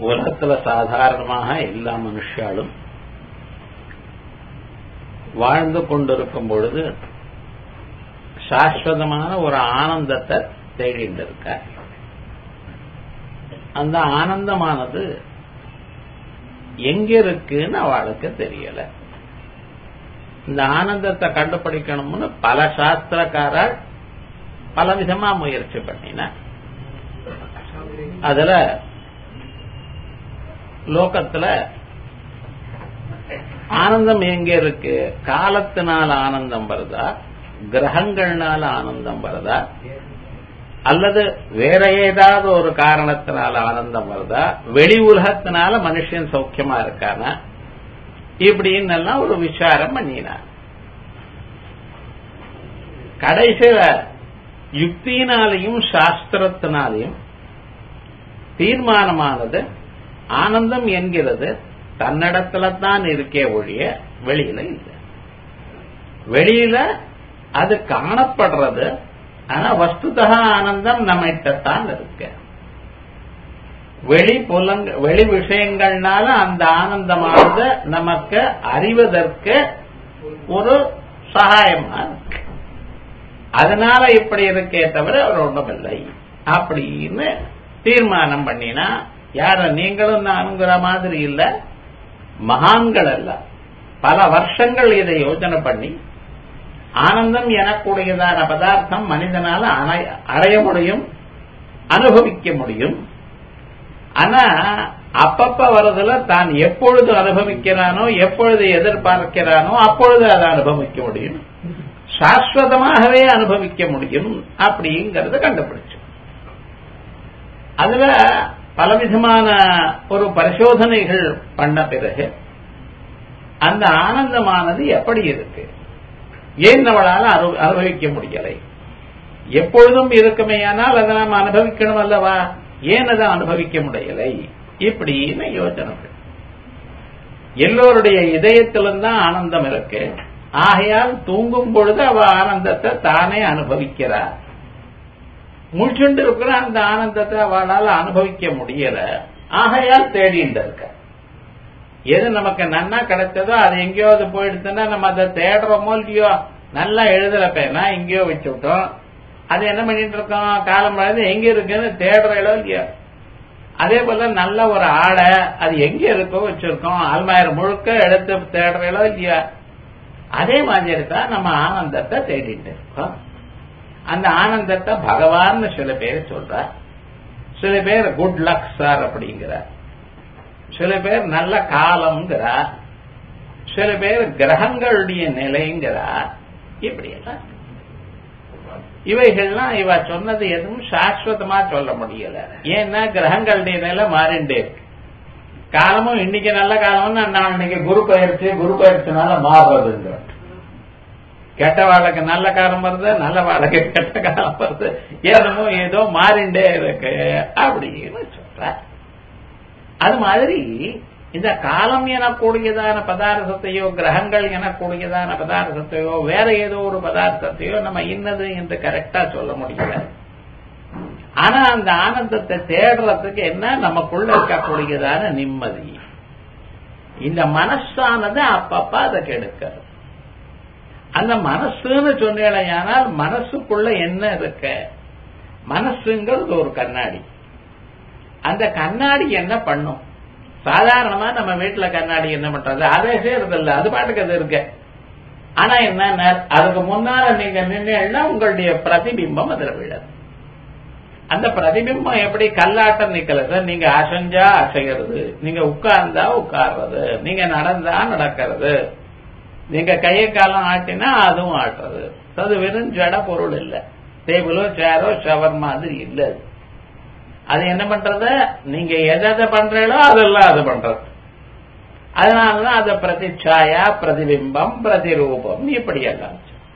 உலகத்துல சாதாரணமாக எல்லா மனுஷாலும் வாழ்ந்து கொண்டிருக்கும் பொழுது சாஸ்வதமான ஒரு ஆனந்தத்தை தேடிட்டு இருக்க அந்த ஆனந்தமானது எங்க இருக்குன்னு அவளுக்கு தெரியல இந்த ஆனந்தத்தை கண்டுபிடிக்கணும்னு பல சாஸ்திரக்காரர் பல விதமா முயற்சி பண்ணின அதுல லோகத்துல ஆனந்தம் எங்க இருக்கு காலத்தினால ஆனந்தம் வருதா கிரகங்கள்னால ஆனந்தம் வருதா அல்லது வேற ஏதாவது ஒரு காரணத்தினால ஆனந்தம் வருதா வெளி உலகத்தினால மனுஷன் சௌக்கியமா இருக்கானா இப்படின்னு எல்லாம் ஒரு விசாரம் பண்ணினார் கடைசியில யுக்தியினாலையும் சாஸ்திரத்தினாலையும் தீர்மானமானது ஆனந்தம் என்கிறது தன்னிடத்துல தான் இருக்கே ஒழிய வெளியில இல்லை வெளியில அது காணப்படுறது ஆனா வஸ்துதா ஆனந்தம் நம்மகிட்டத்தான் இருக்கு வெளி புலங்க வெளி விஷயங்கள்னால அந்த ஆனந்தமானது நமக்கு அறிவதற்கு ஒரு சகாயமா இருக்கு அதனால இப்படி இருக்கே தவிர அவர் ஒன்றுமில்லை அப்படின்னு தீர்மானம் பண்ணினா யார நீங்களும் நானுங்கிற மாதிரி இல்ல மகான்கள் அல்ல பல வருஷங்கள் இதை யோசனை பண்ணி ஆனந்தம் எனக்கூடியதான பதார்த்தம் மனிதனால அடைய முடியும் அனுபவிக்க முடியும் ஆனா அப்பப்ப வரதுல தான் எப்பொழுது அனுபவிக்கிறானோ எப்பொழுது எதிர்பார்க்கிறானோ அப்பொழுது அதை அனுபவிக்க முடியும் சாஸ்வதமாகவே அனுபவிக்க முடியும் அப்படிங்கறத கண்டுபிடிச்சு அதுல பலவிதமான ஒரு பரிசோதனைகள் பண்ண பிறகு அந்த ஆனந்தமானது எப்படி இருக்கு ஏன் நம்மளால அனுபவிக்க முடியலை எப்பொழுதும் இருக்குமேயானால் அதை நாம் அனுபவிக்கணும் அல்லவா ஏன் அதை அனுபவிக்க முடியலை இப்படின்னு யோசனை எல்லோருடைய இதயத்திலும் தான் ஆனந்தம் இருக்கு ஆகையால் தூங்கும் பொழுது அவ ஆனந்தத்தை தானே அனுபவிக்கிறார் முழிச்சுண்டு இருக்கிற அந்த ஆனந்தத்தை அவளால் அனுபவிக்க முடியல ஆகையால் தேடிட்டு இருக்க எது நமக்கு நன்னா கிடைச்சதோ அது எங்கேயாவது போயிடுச்சுன்னா நம்ம அதை தேடுறோமோ இல்லையோ நல்லா எழுதுற பேனா எங்கேயோ வச்சுட்டோம் அது என்ன பண்ணிட்டு இருக்கோம் காலம் பழந்து எங்க இருக்குன்னு தேடுற இடம் இல்லையோ அதே போல நல்ல ஒரு ஆடை அது எங்க இருக்கோ வச்சிருக்கோம் அல்மாயிரம் முழுக்க எடுத்து தேடுற இடம் இல்லையா அதே மாதிரி தான் நம்ம ஆனந்தத்தை தேடிட்டு இருக்கோம் அந்த ஆனந்தத்தை பகவான் சில பேர் சொல்ற சில பேர் குட் லக் சார் அப்படிங்கிறார் சில பேர் நல்ல காலம்ங்கிறார் சில பேர் கிரகங்களுடைய நிலைங்கிறார் இப்படி எல்லாம் இவைகள்லாம் இவ சொன்னது எதுவும் சாஸ்வதமா சொல்ல முடியல ஏன்னா கிரகங்களுடைய நிலை மாறிண்டே இருக்கு காலமும் இன்னைக்கு நல்ல காலம்னு நான் இன்னைக்கு குரு பயிற்சி குரு பயிற்சினால மாறுறதுங்கிற கெட்ட வாழ்க்கை நல்ல காலம் வருது நல்ல வாழ்க்கை கெட்ட காலம் வருது ஏதோ ஏதோ மாறிண்டே இருக்கு அப்படின்னு சொல்ற அது மாதிரி இந்த காலம் எனக்கூடியதான பதார்த்தத்தையோ கிரகங்கள் எனக்கூடியதான பதார்த்தத்தையோ வேற ஏதோ ஒரு பதார்த்தத்தையோ நம்ம இன்னது என்று கரெக்டா சொல்ல முடியல ஆனா அந்த ஆனந்தத்தை தேடுறதுக்கு என்ன நமக்குள்ள இருக்கக்கூடியதான நிம்மதி இந்த மனசானது அப்பப்ப அதை கெடுக்கிறது அந்த மனசுன்னு சொன்னேனால் மனசுக்குள்ள என்ன இருக்க மனசுங்கிறது ஒரு கண்ணாடி அந்த கண்ணாடி என்ன பண்ணும் சாதாரணமா நம்ம வீட்டுல கண்ணாடி என்ன பண்றது அதே செய்யறது இல்ல அது பாட்டுக்கு அது இருக்கு ஆனா என்ன அதுக்கு முன்னால நீங்க நின்னா உங்களுடைய பிரதிபிம்பம் அதுல விழாது அந்த பிரதிபிம்பம் எப்படி கல்லாட்டம் நிக்கல சார் நீங்க அசைஞ்சா அசைகிறது நீங்க உட்கார்ந்தா உட்கார்றது நீங்க நடந்தா நடக்கிறது நீங்க கையை காலம் ஆட்டினா அதுவும் ஆட்டுறது அது வெறும் ஜட பொருள் இல்ல டேபிளோ சேரோ ஷவர் மாதிரி இல்ல அது என்ன பண்றது நீங்க எதை பண்றீங்களோ அதெல்லாம் அது பண்றது அதனாலதான் அது பிரதிச்சாயா பிரதிபிம்பம் பிரதிரூபம் இப்படி எல்லாம்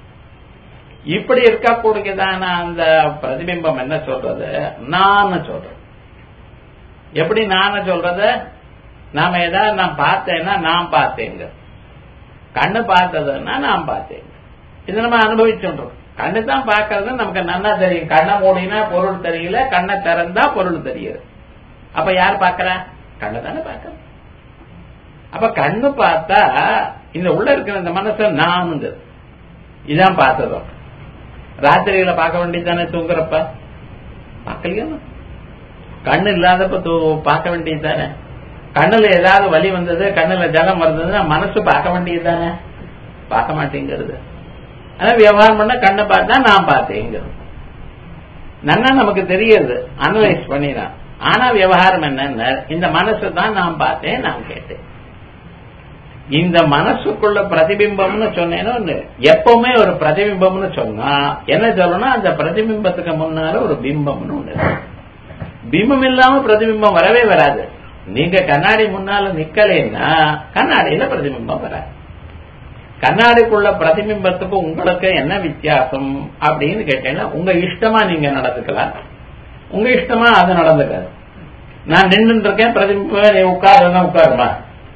இப்படி இருக்கக்கூடியதான அந்த பிரதிபிம்பம் என்ன சொல்றது நான் சொல்றது எப்படி நான சொல்றது நாம ஏதாவது நான் பார்த்தேன்னா நான் பார்த்தேங்க கண்ணு பார்த்ததுன்னா நான் பார்த்தேன் இது நம்ம அனுபவிச்சுன்றோம் கண்ணு தான் பார்க்கறது நமக்கு நன்னா தெரியும் கண்ணை மூடினா பொருள் தெரியல கண்ணை திறந்தா பொருள் தெரியுது அப்ப யார் பாக்குறா கண்ணை தானே பார்க்கணும் அப்ப கண்ணு பார்த்தா இந்த உள்ள இருக்கிற இந்த மனச நானுங்க இதான் பார்த்ததும் ராத்திரியில பார்க்க வேண்டியது தானே தூங்குறப்ப பார்க்கலையா கண்ணு இல்லாதப்ப தூ- பார்க்க வேண்டியது தானே கண்ணுல ஏதாவது வலி வந்தது கண்ணுல ஜலம் வந்ததுன்னா மனசு பார்க்க வேண்டியது தானே பார்க்க மாட்டேங்கிறது ஆனா விவகாரம் பண்ண கண்ணை பார்த்தா நான் பார்த்தேங்கிறது நன்னா நமக்கு தெரியுது அனலைஸ் பண்ணினா ஆனா விவகாரம் என்னன்னா இந்த மனசு தான் நான் பார்த்தேன் நான் கேட்டேன் இந்த மனசுக்குள்ள பிரதிபிம்பம்னு சொன்னேனோ எப்பவுமே ஒரு பிரதிபிம்பம்னு சொன்னா என்ன சொல்லணும் அந்த பிரதிபிம்பத்துக்கு முன்னால ஒரு பிம்பம்னு ஒண்ணு இருக்கு. பிம்பம் இல்லாம பிரதிபிம்பம் வரவே வராது நீங்க கண்ணாடி முன்னால நிக்கலைன்னா கண்ணாடியில பிரதிபிம்பம் வராது கண்ணாடிக்குள்ள பிரதிபிம்பத்துக்கும் உங்களுக்கு என்ன வித்தியாசம் அப்படின்னு கேட்டீங்கன்னா உங்க இஷ்டமா நீங்க நடந்துக்கலாம் உங்க இஷ்டமா அது நடந்துக்காது நான் நின்று இருக்கேன் பிரதிபிம்பம் நீ உட்காருன்னா உட்காருமா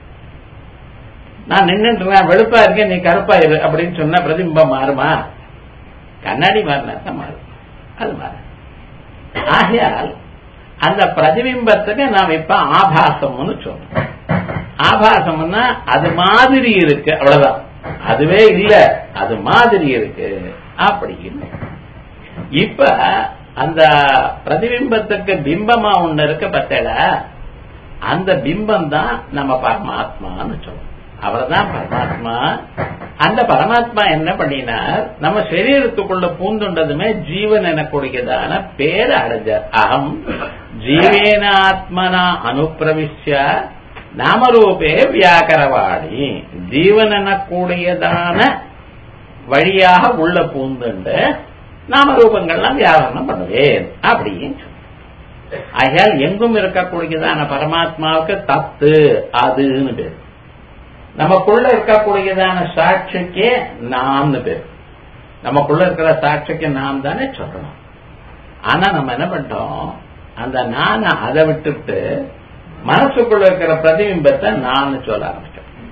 நான் நின்று இருக்கேன் வெளுப்பா இருக்கேன் நீ கருப்பா இரு அப்படின்னு சொன்னா பிரதிபிம்பம் மாறுமா கண்ணாடி மாறினா தான் மாறும் அது மாறும் ஆகையால் அந்த பிரதிபிம்பத்துக்கு நாம் இப்ப ஆபாசம்னு சொல்றோம் ஆபாசம்னா அது மாதிரி இருக்கு அவ்வளவுதான் அதுவே இல்ல அது மாதிரி இருக்கு அப்படின்னு இப்ப அந்த பிரதிபிம்பத்துக்கு பிம்பமா ஒண்ணு இருக்கு பத்தல அந்த பிம்பம் தான் நம்ம பரமாத்மான்னு சொல்றோம் அவர்தான் பரமாத்மா அந்த பரமாத்மா என்ன பண்ணினார் நம்ம சரீரத்துக்குள்ள பூந்துண்டதுமே ஜீவன் எனக்கூடியதான பேர் அடைஞ்சார் அகம் ஜீவேனாத்மனா அனுப்பிரவிஷ்ய நாமரூபே வியாக்கரவாடி ஜீவன் எனக்கூடியதான வழியாக உள்ள பூந்துண்டு நாமரூபங்கள்லாம் வியாகரணம் பண்ணுவேன் அப்படின்னு சொன்னார். ஆகையால் எங்கும் இருக்கக்கூடியதான பரமாத்மாவுக்கு தத்து அதுன்னு பேர் நமக்குள்ள இருக்கக்கூடியதான சாட்சிக்கே நாம்னு பேர் நமக்குள்ள இருக்கிற சாட்சிக்கு நாம் தானே சொல்லணும் ஆனா நம்ம என்ன பண்ணிட்டோம் அந்த நான் அதை விட்டுட்டு மனசுக்குள்ள இருக்கிற பிரதிபிம்பத்தை நான் சொல்ல ஆரம்பிச்சோம்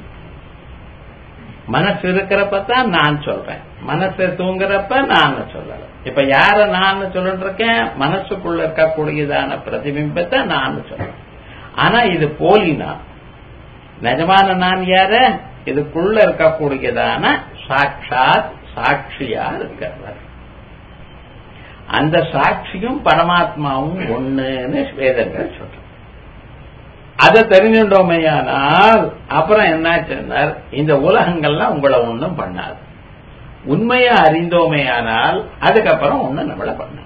மனசு இருக்கிறப்ப தான் நான் சொல்றேன் மனசு தூங்குறப்ப நான் சொல்லல இப்ப யார நான் சொல்லிட்டு இருக்கேன் மனசுக்குள்ள இருக்கக்கூடியதான பிரதிபிம்பத்தை நான் சொல்றேன் ஆனா இது போலி நான் நிஜமான நான் யாரு இதுக்குள்ள இருக்கக்கூடியதான சாட்சாத் சாட்சியா இருக்கிறவர் அந்த சாட்சியும் பரமாத்மாவும் ஒண்ணுன்னு வேதங்கள் சொல்ற அதை தெரிஞ்சுட்டோமையானால் அப்புறம் என்னாச்சுன்னார் இந்த உலகங்கள்லாம் உங்களை ஒண்ணும் பண்ணாது உண்மையை அறிந்தோமேயானால் அதுக்கப்புறம் ஒண்ணு நம்மள பண்ண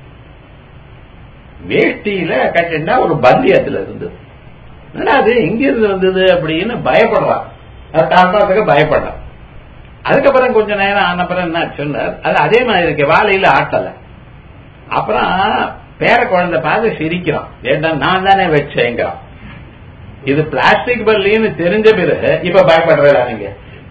வேஷ்டியில கட்டிண்டா ஒரு பந்தி அதுல இருந்தது என்னடா அது எங்க இருந்து வந்தது அப்படின்னு பயப்படுறான் அது காரணத்துக்கு பயப்படுறான் அதுக்கப்புறம் கொஞ்ச நேரம் ஆனப்புறம் என்ன சொன்னார் அது அதே மாதிரி இருக்கு வாழையில ஆட்டல அப்புறம் பேர குழந்தை பார்த்து சிரிக்கிறான் ஏண்டா நான் தானே வச்சேங்கிறான் இது பிளாஸ்டிக் பல்லின்னு தெரிஞ்ச பிறகு இப்ப பயப்படுறா நீங்க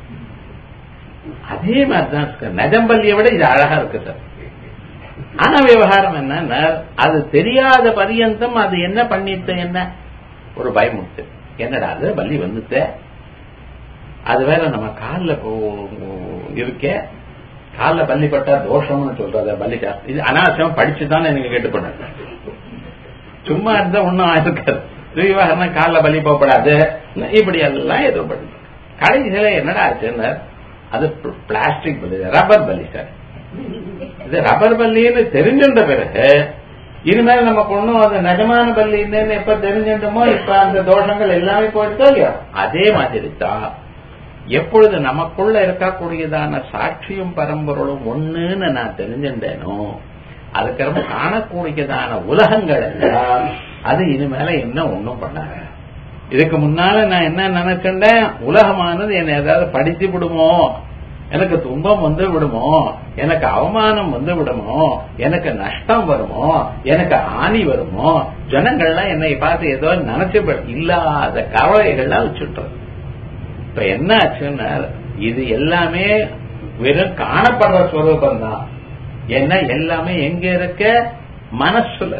அதே மாதிரிதான் இருக்கு நஜம்பல்லியை விட இது அழகா இருக்கு சார் ஆனா விவகாரம் என்னன்னா அது தெரியாத பரியந்தம் அது என்ன பண்ணிட்டு என்ன ஒரு பயமுட்டு என்னடா அது பள்ளி வந்துட்டு அது வேற நம்ம காலில் இருக்கே காலில் பள்ளி பட்டா தோஷம்னு சொல்றது பள்ளி சாஸ்திரம் இது அனாவசியம் படிச்சுதான் எனக்கு கேட்டு பண்ண சும்மா இருந்தா ஒன்னும் இருக்காது விவாகரம் காலில் பள்ளி போகப்படாது இப்படி எல்லாம் எதுவும் பண்ணு கடைசியில என்னடா ஆச்சுன்னு அது பிளாஸ்டிக் பள்ளி ரப்பர் பள்ளி சார் இது ரப்பர் பள்ளின்னு தெரிஞ்சுட்ட பிறகு இனிமேல் நம்ம பொண்ணும் அது நிஜமான பள்ளின்னு எப்ப தெரிஞ்சுட்டோமோ இப்ப அந்த தோஷங்கள் எல்லாமே போயிடுதோ இல்லையோ அதே மாதிரி தான் எப்பொழுது நமக்குள்ள இருக்கக்கூடியதான சாட்சியும் பரம்பொருளும் ஒண்ணுன்னு நான் தெரிஞ்சுட்டேனோ அதுக்கப்புறம் காணக்கூடியதான உலகங்கள் எல்லாம் அது இனிமேல என்ன ஒண்ணும் பண்ணாங்க இதுக்கு முன்னால நான் என்ன நினைச்சேன் உலகமானது என்ன ஏதாவது படித்து விடுமோ எனக்கு துன்பம் வந்து விடுமோ எனக்கு அவமானம் வந்து விடுமோ எனக்கு நஷ்டம் வருமோ எனக்கு ஆணி வருமோ ஜனங்கள்லாம் என்னை பார்த்து ஏதோ நினைச்சு இல்லாத கவலைகள்லாம் வச்சுட்டோம் இப்ப என்ன ஆச்சுன்னா இது எல்லாமே வெறும் காணப்படுற ஸ்வரூபம் தான் ஏன்னா எல்லாமே எங்க இருக்க மனசுல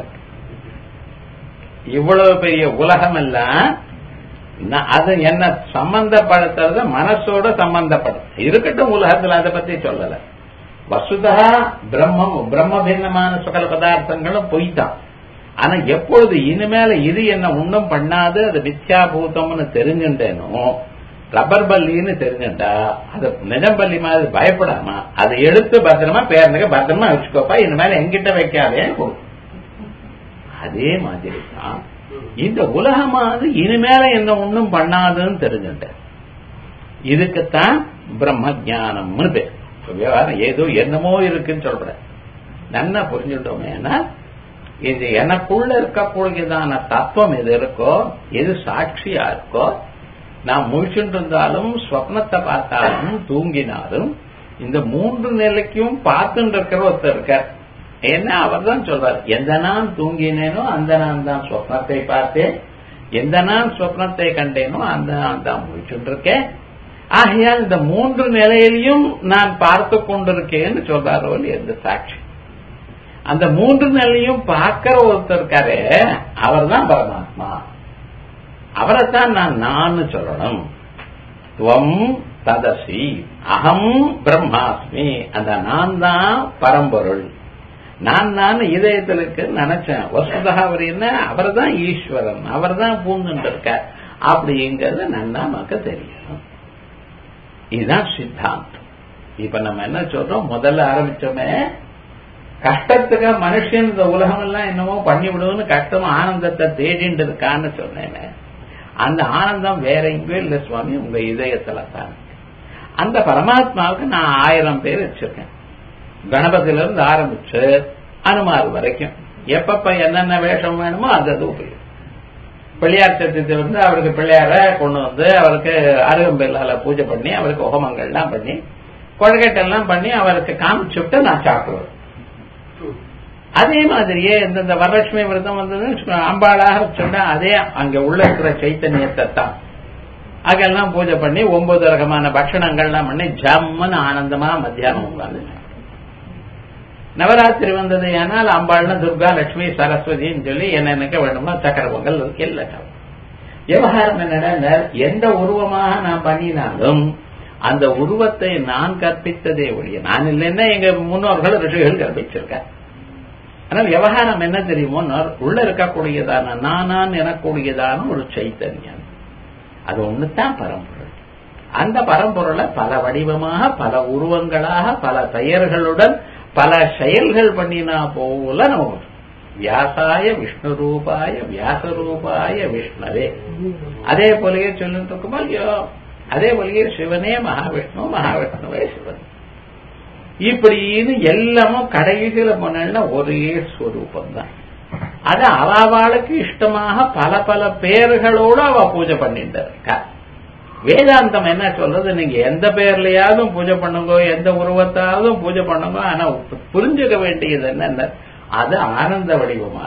இவ்வளவு பெரிய உலகம் எல்லாம் அது என்ன சம்பந்தப்படுத்துறது மனசோட சம்பந்தப்படும் இருக்கட்டும் உலகத்துல அதை பத்தி சொல்லல வசுதா பிரம்மம் பிரம்ம பின்னமான சகல பதார்த்தங்களும் பொய்தான் ஆனா எப்பொழுது இனிமேல இது என்ன ஒண்ணும் பண்ணாது அது மித்யாபூதம்னு தெரிஞ்சுட்டேனோ ரப்பர் பல்லின்னு தெரிஞ்சுட்டா அது நிஜம் பல்லி மாதிரி பயப்படாம அதை எடுத்து பத்திரமா பேரனுக்கு பத்திரமா வச்சுக்கோப்பா இனிமேல எங்கிட்ட வைக்காதேன்னு கொடுக்கும் அதே மாதிரி தான் இந்த உலகமானது இனிமேல என்ன ஒண்ணும் பண்ணாதுன்னு தெரிஞ்சுட்டேன் இதுக்குத்தான் பிரம்ம ஜானம்னு பேர் இப்ப விவகாரம் ஏதோ என்னமோ இருக்குன்னு சொல்றேன் நல்லா புரிஞ்சுட்டோமேனா இது எனக்குள்ள இருக்கக்கூடியதான தத்துவம் எது இருக்கோ எது சாட்சியா இருக்கோ நான் முழிச்சுட்டு இருந்தாலும் ஸ்வப்னத்தை பார்த்தாலும் தூங்கினாலும் இந்த மூன்று நிலைக்கும் பார்த்துட்டு இருக்கிற ஒருத்தர் இருக்கார் ஏன்னா அவர் தான் சொல்றார் எந்த நான் தூங்கினேனோ அந்த நான் தான் ஸ்வப்னத்தை பார்த்தேன் எந்த நான் ஸ்வப்னத்தை கண்டேனோ அந்த நான் தான் முழிச்சுட்டு இருக்கேன் ஆகையால் இந்த மூன்று நிலையிலையும் நான் பார்த்து கொண்டிருக்கேன்னு சொல்றாரோ எந்த சாட்சி அந்த மூன்று நிலையும் பார்க்கிற ஒருத்தர் இருக்காரு அவர் தான் பரமாத்மா அவரைத்தான் நான் நான் சொல்லணும் துவம் ததசி அகம் பிரம்மாஸ்மி அந்த நான் தான் பரம்பொருள் நான் நான் இதயத்திற்கு நினைச்சேன் வசுதா அவர் என்ன அவர் தான் ஈஸ்வரன் அவர் தான் பூந்துட்டு இருக்க அப்படிங்கிறது நன்னா நமக்கு தெரியும் இதுதான் சித்தாந்தம் இப்ப நம்ம என்ன சொல்றோம் முதல்ல ஆரம்பிச்சோமே கஷ்டத்துக்கு மனுஷன் இந்த உலகம் எல்லாம் என்னமோ பண்ணி விடுவோம்னு கஷ்டம் ஆனந்தத்தை தேடிட்டு இருக்கான்னு சொன்னேன் அந்த ஆனந்தம் வேற எங்கேயும் இல்ல சுவாமி உங்க இதயத்துல தான் அந்த பரமாத்மாவுக்கு நான் ஆயிரம் பேர் வச்சிருக்கேன் கணபதியில இருந்து ஆரம்பிச்சு அனுமார் வரைக்கும் எப்பப்ப என்னென்ன வேஷம் வேணுமோ அந்த அது உபயோகம் பிள்ளையார் சதுர்த்தி வந்து அவருக்கு பிள்ளையார கொண்டு வந்து அவருக்கு அருகம்பெல்லால பூஜை பண்ணி அவருக்கு ஹோமங்கள்லாம் பண்ணி கொழக்கட்டெல்லாம் பண்ணி அவருக்கு காமிச்சுட்டு நான் சாப்பிடுவேன் அதே மாதிரியே இந்த வரலட்சுமி விரதம் வந்ததுன்னு அம்பாளாக சொன்னா அதே அங்க உள்ள இருக்கிற சைத்தன்யத்தை தான் அங்கெல்லாம் பூஜை பண்ணி ஒன்பது ரகமான பட்சணங்கள்லாம் பண்ணி ஜம்முன்னு ஆனந்தமா மத்தியானம் உட்காந்து நவராத்திரி வந்தது ஏனால் அம்பாள்னா துர்கா லட்சுமி சரஸ்வதின்னு சொல்லி என்னென்னக்க வேணுமோ சக்கர பொங்கல் எல்லாம் விவகாரம் என்னடா எந்த உருவமாக நான் பண்ணினாலும் அந்த உருவத்தை நான் கற்பித்ததே ஒழிய நான் இல்லைன்னா எங்க முன்னோர்கள் ரிஷிகள் கற்பிச்சிருக்கேன் ஆனால் விவகாரம் என்ன தெரியுமோ உள்ள இருக்கக்கூடியதான நானான் எனக்கூடியதான ஒரு சைத்தன்யம் அது ஒண்ணுதான் பரம்பொருள் அந்த பரம்பொருளை பல வடிவமாக பல உருவங்களாக பல பெயர்களுடன் பல செயல்கள் பண்ணினா போல நமக்கு வியாசாய விஷ்ணு ரூபாய வியாச ரூபாய விஷ்ணவே அதே போலயே சொல்லிட்டு இருக்குமா இல்லையோ அதே போலயே சிவனே மகாவிஷ்ணு மகாவிஷ்ணுவே சிவன் இப்படின்னு எல்லாமும் கடைசியில போனா ஒரே ஸ்வரூபம் தான் அது அவாவாளுக்கு இஷ்டமாக பல பல பேர்களோட அவ பூஜை பண்ணிட்டு இருக்கா வேதாந்தம் என்ன சொல்றது நீங்க எந்த பேர்லயாவது பூஜை பண்ணுங்க எந்த உருவத்தாவது பூஜை பண்ணுங்க ஆனா புரிஞ்சுக்க வேண்டியது என்ன அது ஆனந்த வடிவமா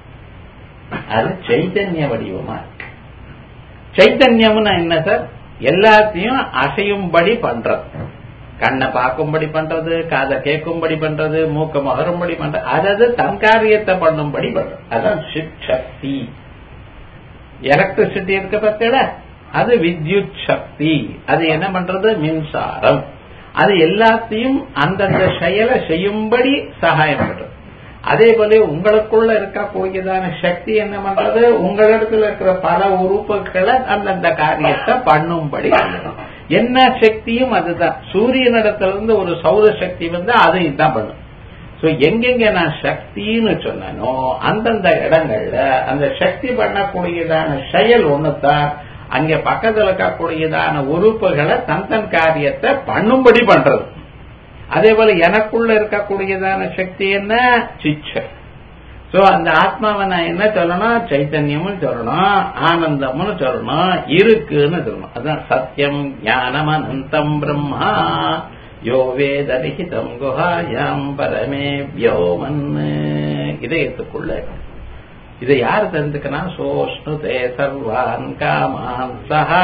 அது சைத்தன்ய வடிவமா இருக்கு சைத்தன்யம்னா என்ன சார் எல்லாத்தையும் அசையும்படி பண்றது கண்ணை பார்க்கும்படி பண்றது காதை கேட்கும்படி பண்றது மூக்க மகரும்படி பண்றது அதாவது தன் காரியத்தை பண்ணும்படி பண்றது அதான் சக்தி எலக்ட்ரிசிட்டி இருக்க பத்தில அது வித்யுத் சக்தி அது என்ன பண்றது மின்சாரம் அது எல்லாத்தையும் அந்தந்த செயலை செய்யும்படி சகாயம் பண்றது அதே போல உங்களுக்குள்ள இருக்கக்கூடியதான சக்தி என்ன பண்றது உங்களிடத்துல இருக்கிற பல உறுப்புகளை அந்தந்த காரியத்தை பண்ணும்படி என்ன சக்தியும் அதுதான் சூரியனிடத்துல இருந்து ஒரு சௌர சக்தி வந்து அதையும் தான் பண்ணும் சோ எங்கெங்க நான் சக்தின்னு சொன்னனோ அந்தந்த இடங்கள்ல அந்த சக்தி பண்ணக்கூடியதான செயல் ஒண்ணுதான் அங்க பக்கத்துல இருக்கக்கூடியதான உறுப்புகளை தன் தன் காரியத்தை பண்ணும்படி பண்றது அதே போல எனக்குள்ள இருக்கக்கூடியதான சக்தி என்ன சிச்ச சோ அந்த ஆத்மாவை நான் என்ன சொல்லணும் சைத்தன்யம்னு சொல்லணும் ஆனந்தம்னு சொல்லணும் இருக்குன்னு சொல்லணும் அதான் சத்தியம் ஞானம் அனந்தம் பிரம்மா யோ வேதலிஹிதம் குஹாயாம் பரமே வியோமன் இதயத்துக்குள்ள இதை யார் தெரிஞ்சுக்கணும் சோஷ்ணுதே சர்வான் காமான் சஹா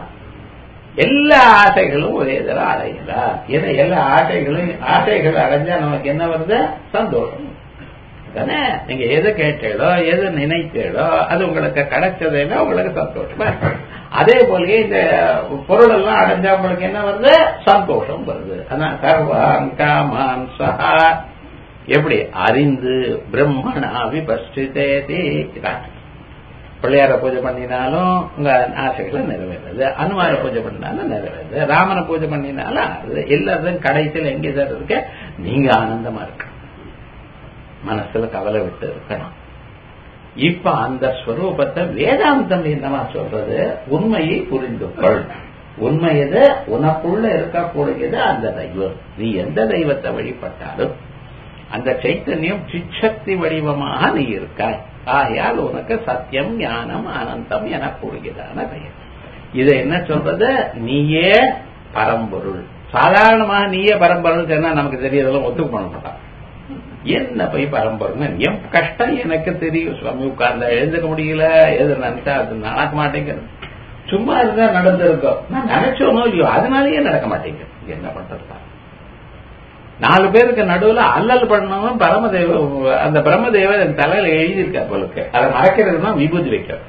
எல்லா ஆசைகளும் ஒரே தர அடைகிறார் ஏன்னா எல்லா ஆசைகளும் ஆசைகள் அடைஞ்சா நமக்கு என்ன வருது சந்தோஷம் தானே நீங்க எது கேட்டீங்களோ எது நினைத்தீங்களோ அது உங்களுக்கு கிடைச்சதுன்னா உங்களுக்கு சந்தோஷமா அதே போலயே இந்த பொருள் எல்லாம் அடைஞ்சா உங்களுக்கு என்ன வருது சந்தோஷம் வருது அதான் சர்வான் காமான் சஹா எப்படி அறிந்து பிரம்மணா விபஷ்டிதேதி இதான் பிள்ளையார பூஜை பண்ணினாலும் உங்க ஆசைகளை நிறைவேறது அனுமார பூஜை பண்ணினாலும் நிறைவேறது ராமனை பூஜை பண்ணினாலும் அது எல்லாத்தையும் கடைசியில் எங்கே சார் இருக்க நீங்க ஆனந்தமா இருக்கணும் மனசுல கவலை விட்டு இருக்கணும் இப்ப அந்த ஸ்வரூபத்தை வேதாந்தம் என்னவா சொல்றது உண்மையை புரிந்து கொள் உண்மை எது உனக்குள்ள இருக்கக்கூடியது அந்த தெய்வம் நீ எந்த தெய்வத்தை வழிபட்டாலும் அந்த சைத்தன்யம் சிச்சக்தி வடிவமாக நீ இருக்காய் ஆகையால் உனக்கு சத்தியம் ஞானம் ஆனந்தம் எனக்கூடியதான பெயர் இதை என்ன சொல்றது நீயே பரம்பொருள் சாதாரணமாக நீயே பரம்பொருள் சொன்னா நமக்கு தெரியறதெல்லாம் ஒத்துக்க பண்ண மாட்டான் என்ன போய் பரம்பொருள் என் கஷ்டம் எனக்கு தெரியும் சுவாமி உட்கார்ந்தா எழுந்துக்க முடியல எது நினைச்சா அது நடக்க மாட்டேங்கிறது சும்மா இருந்தா நடந்திருக்கோம் நான் நினைச்சோனோ இல்லையோ அதனாலயே நடக்க மாட்டேங்குது என்ன பண்றது நாலு பேருக்கு நடுவுல அல்லல் பண்ணவன் பரமதேவ அந்த பிரம்மதேவர் என் தலையில எழுதியிருக்கா போலுக்கு அதை மறக்கிறதுனா விபூதி வைக்கிறோம்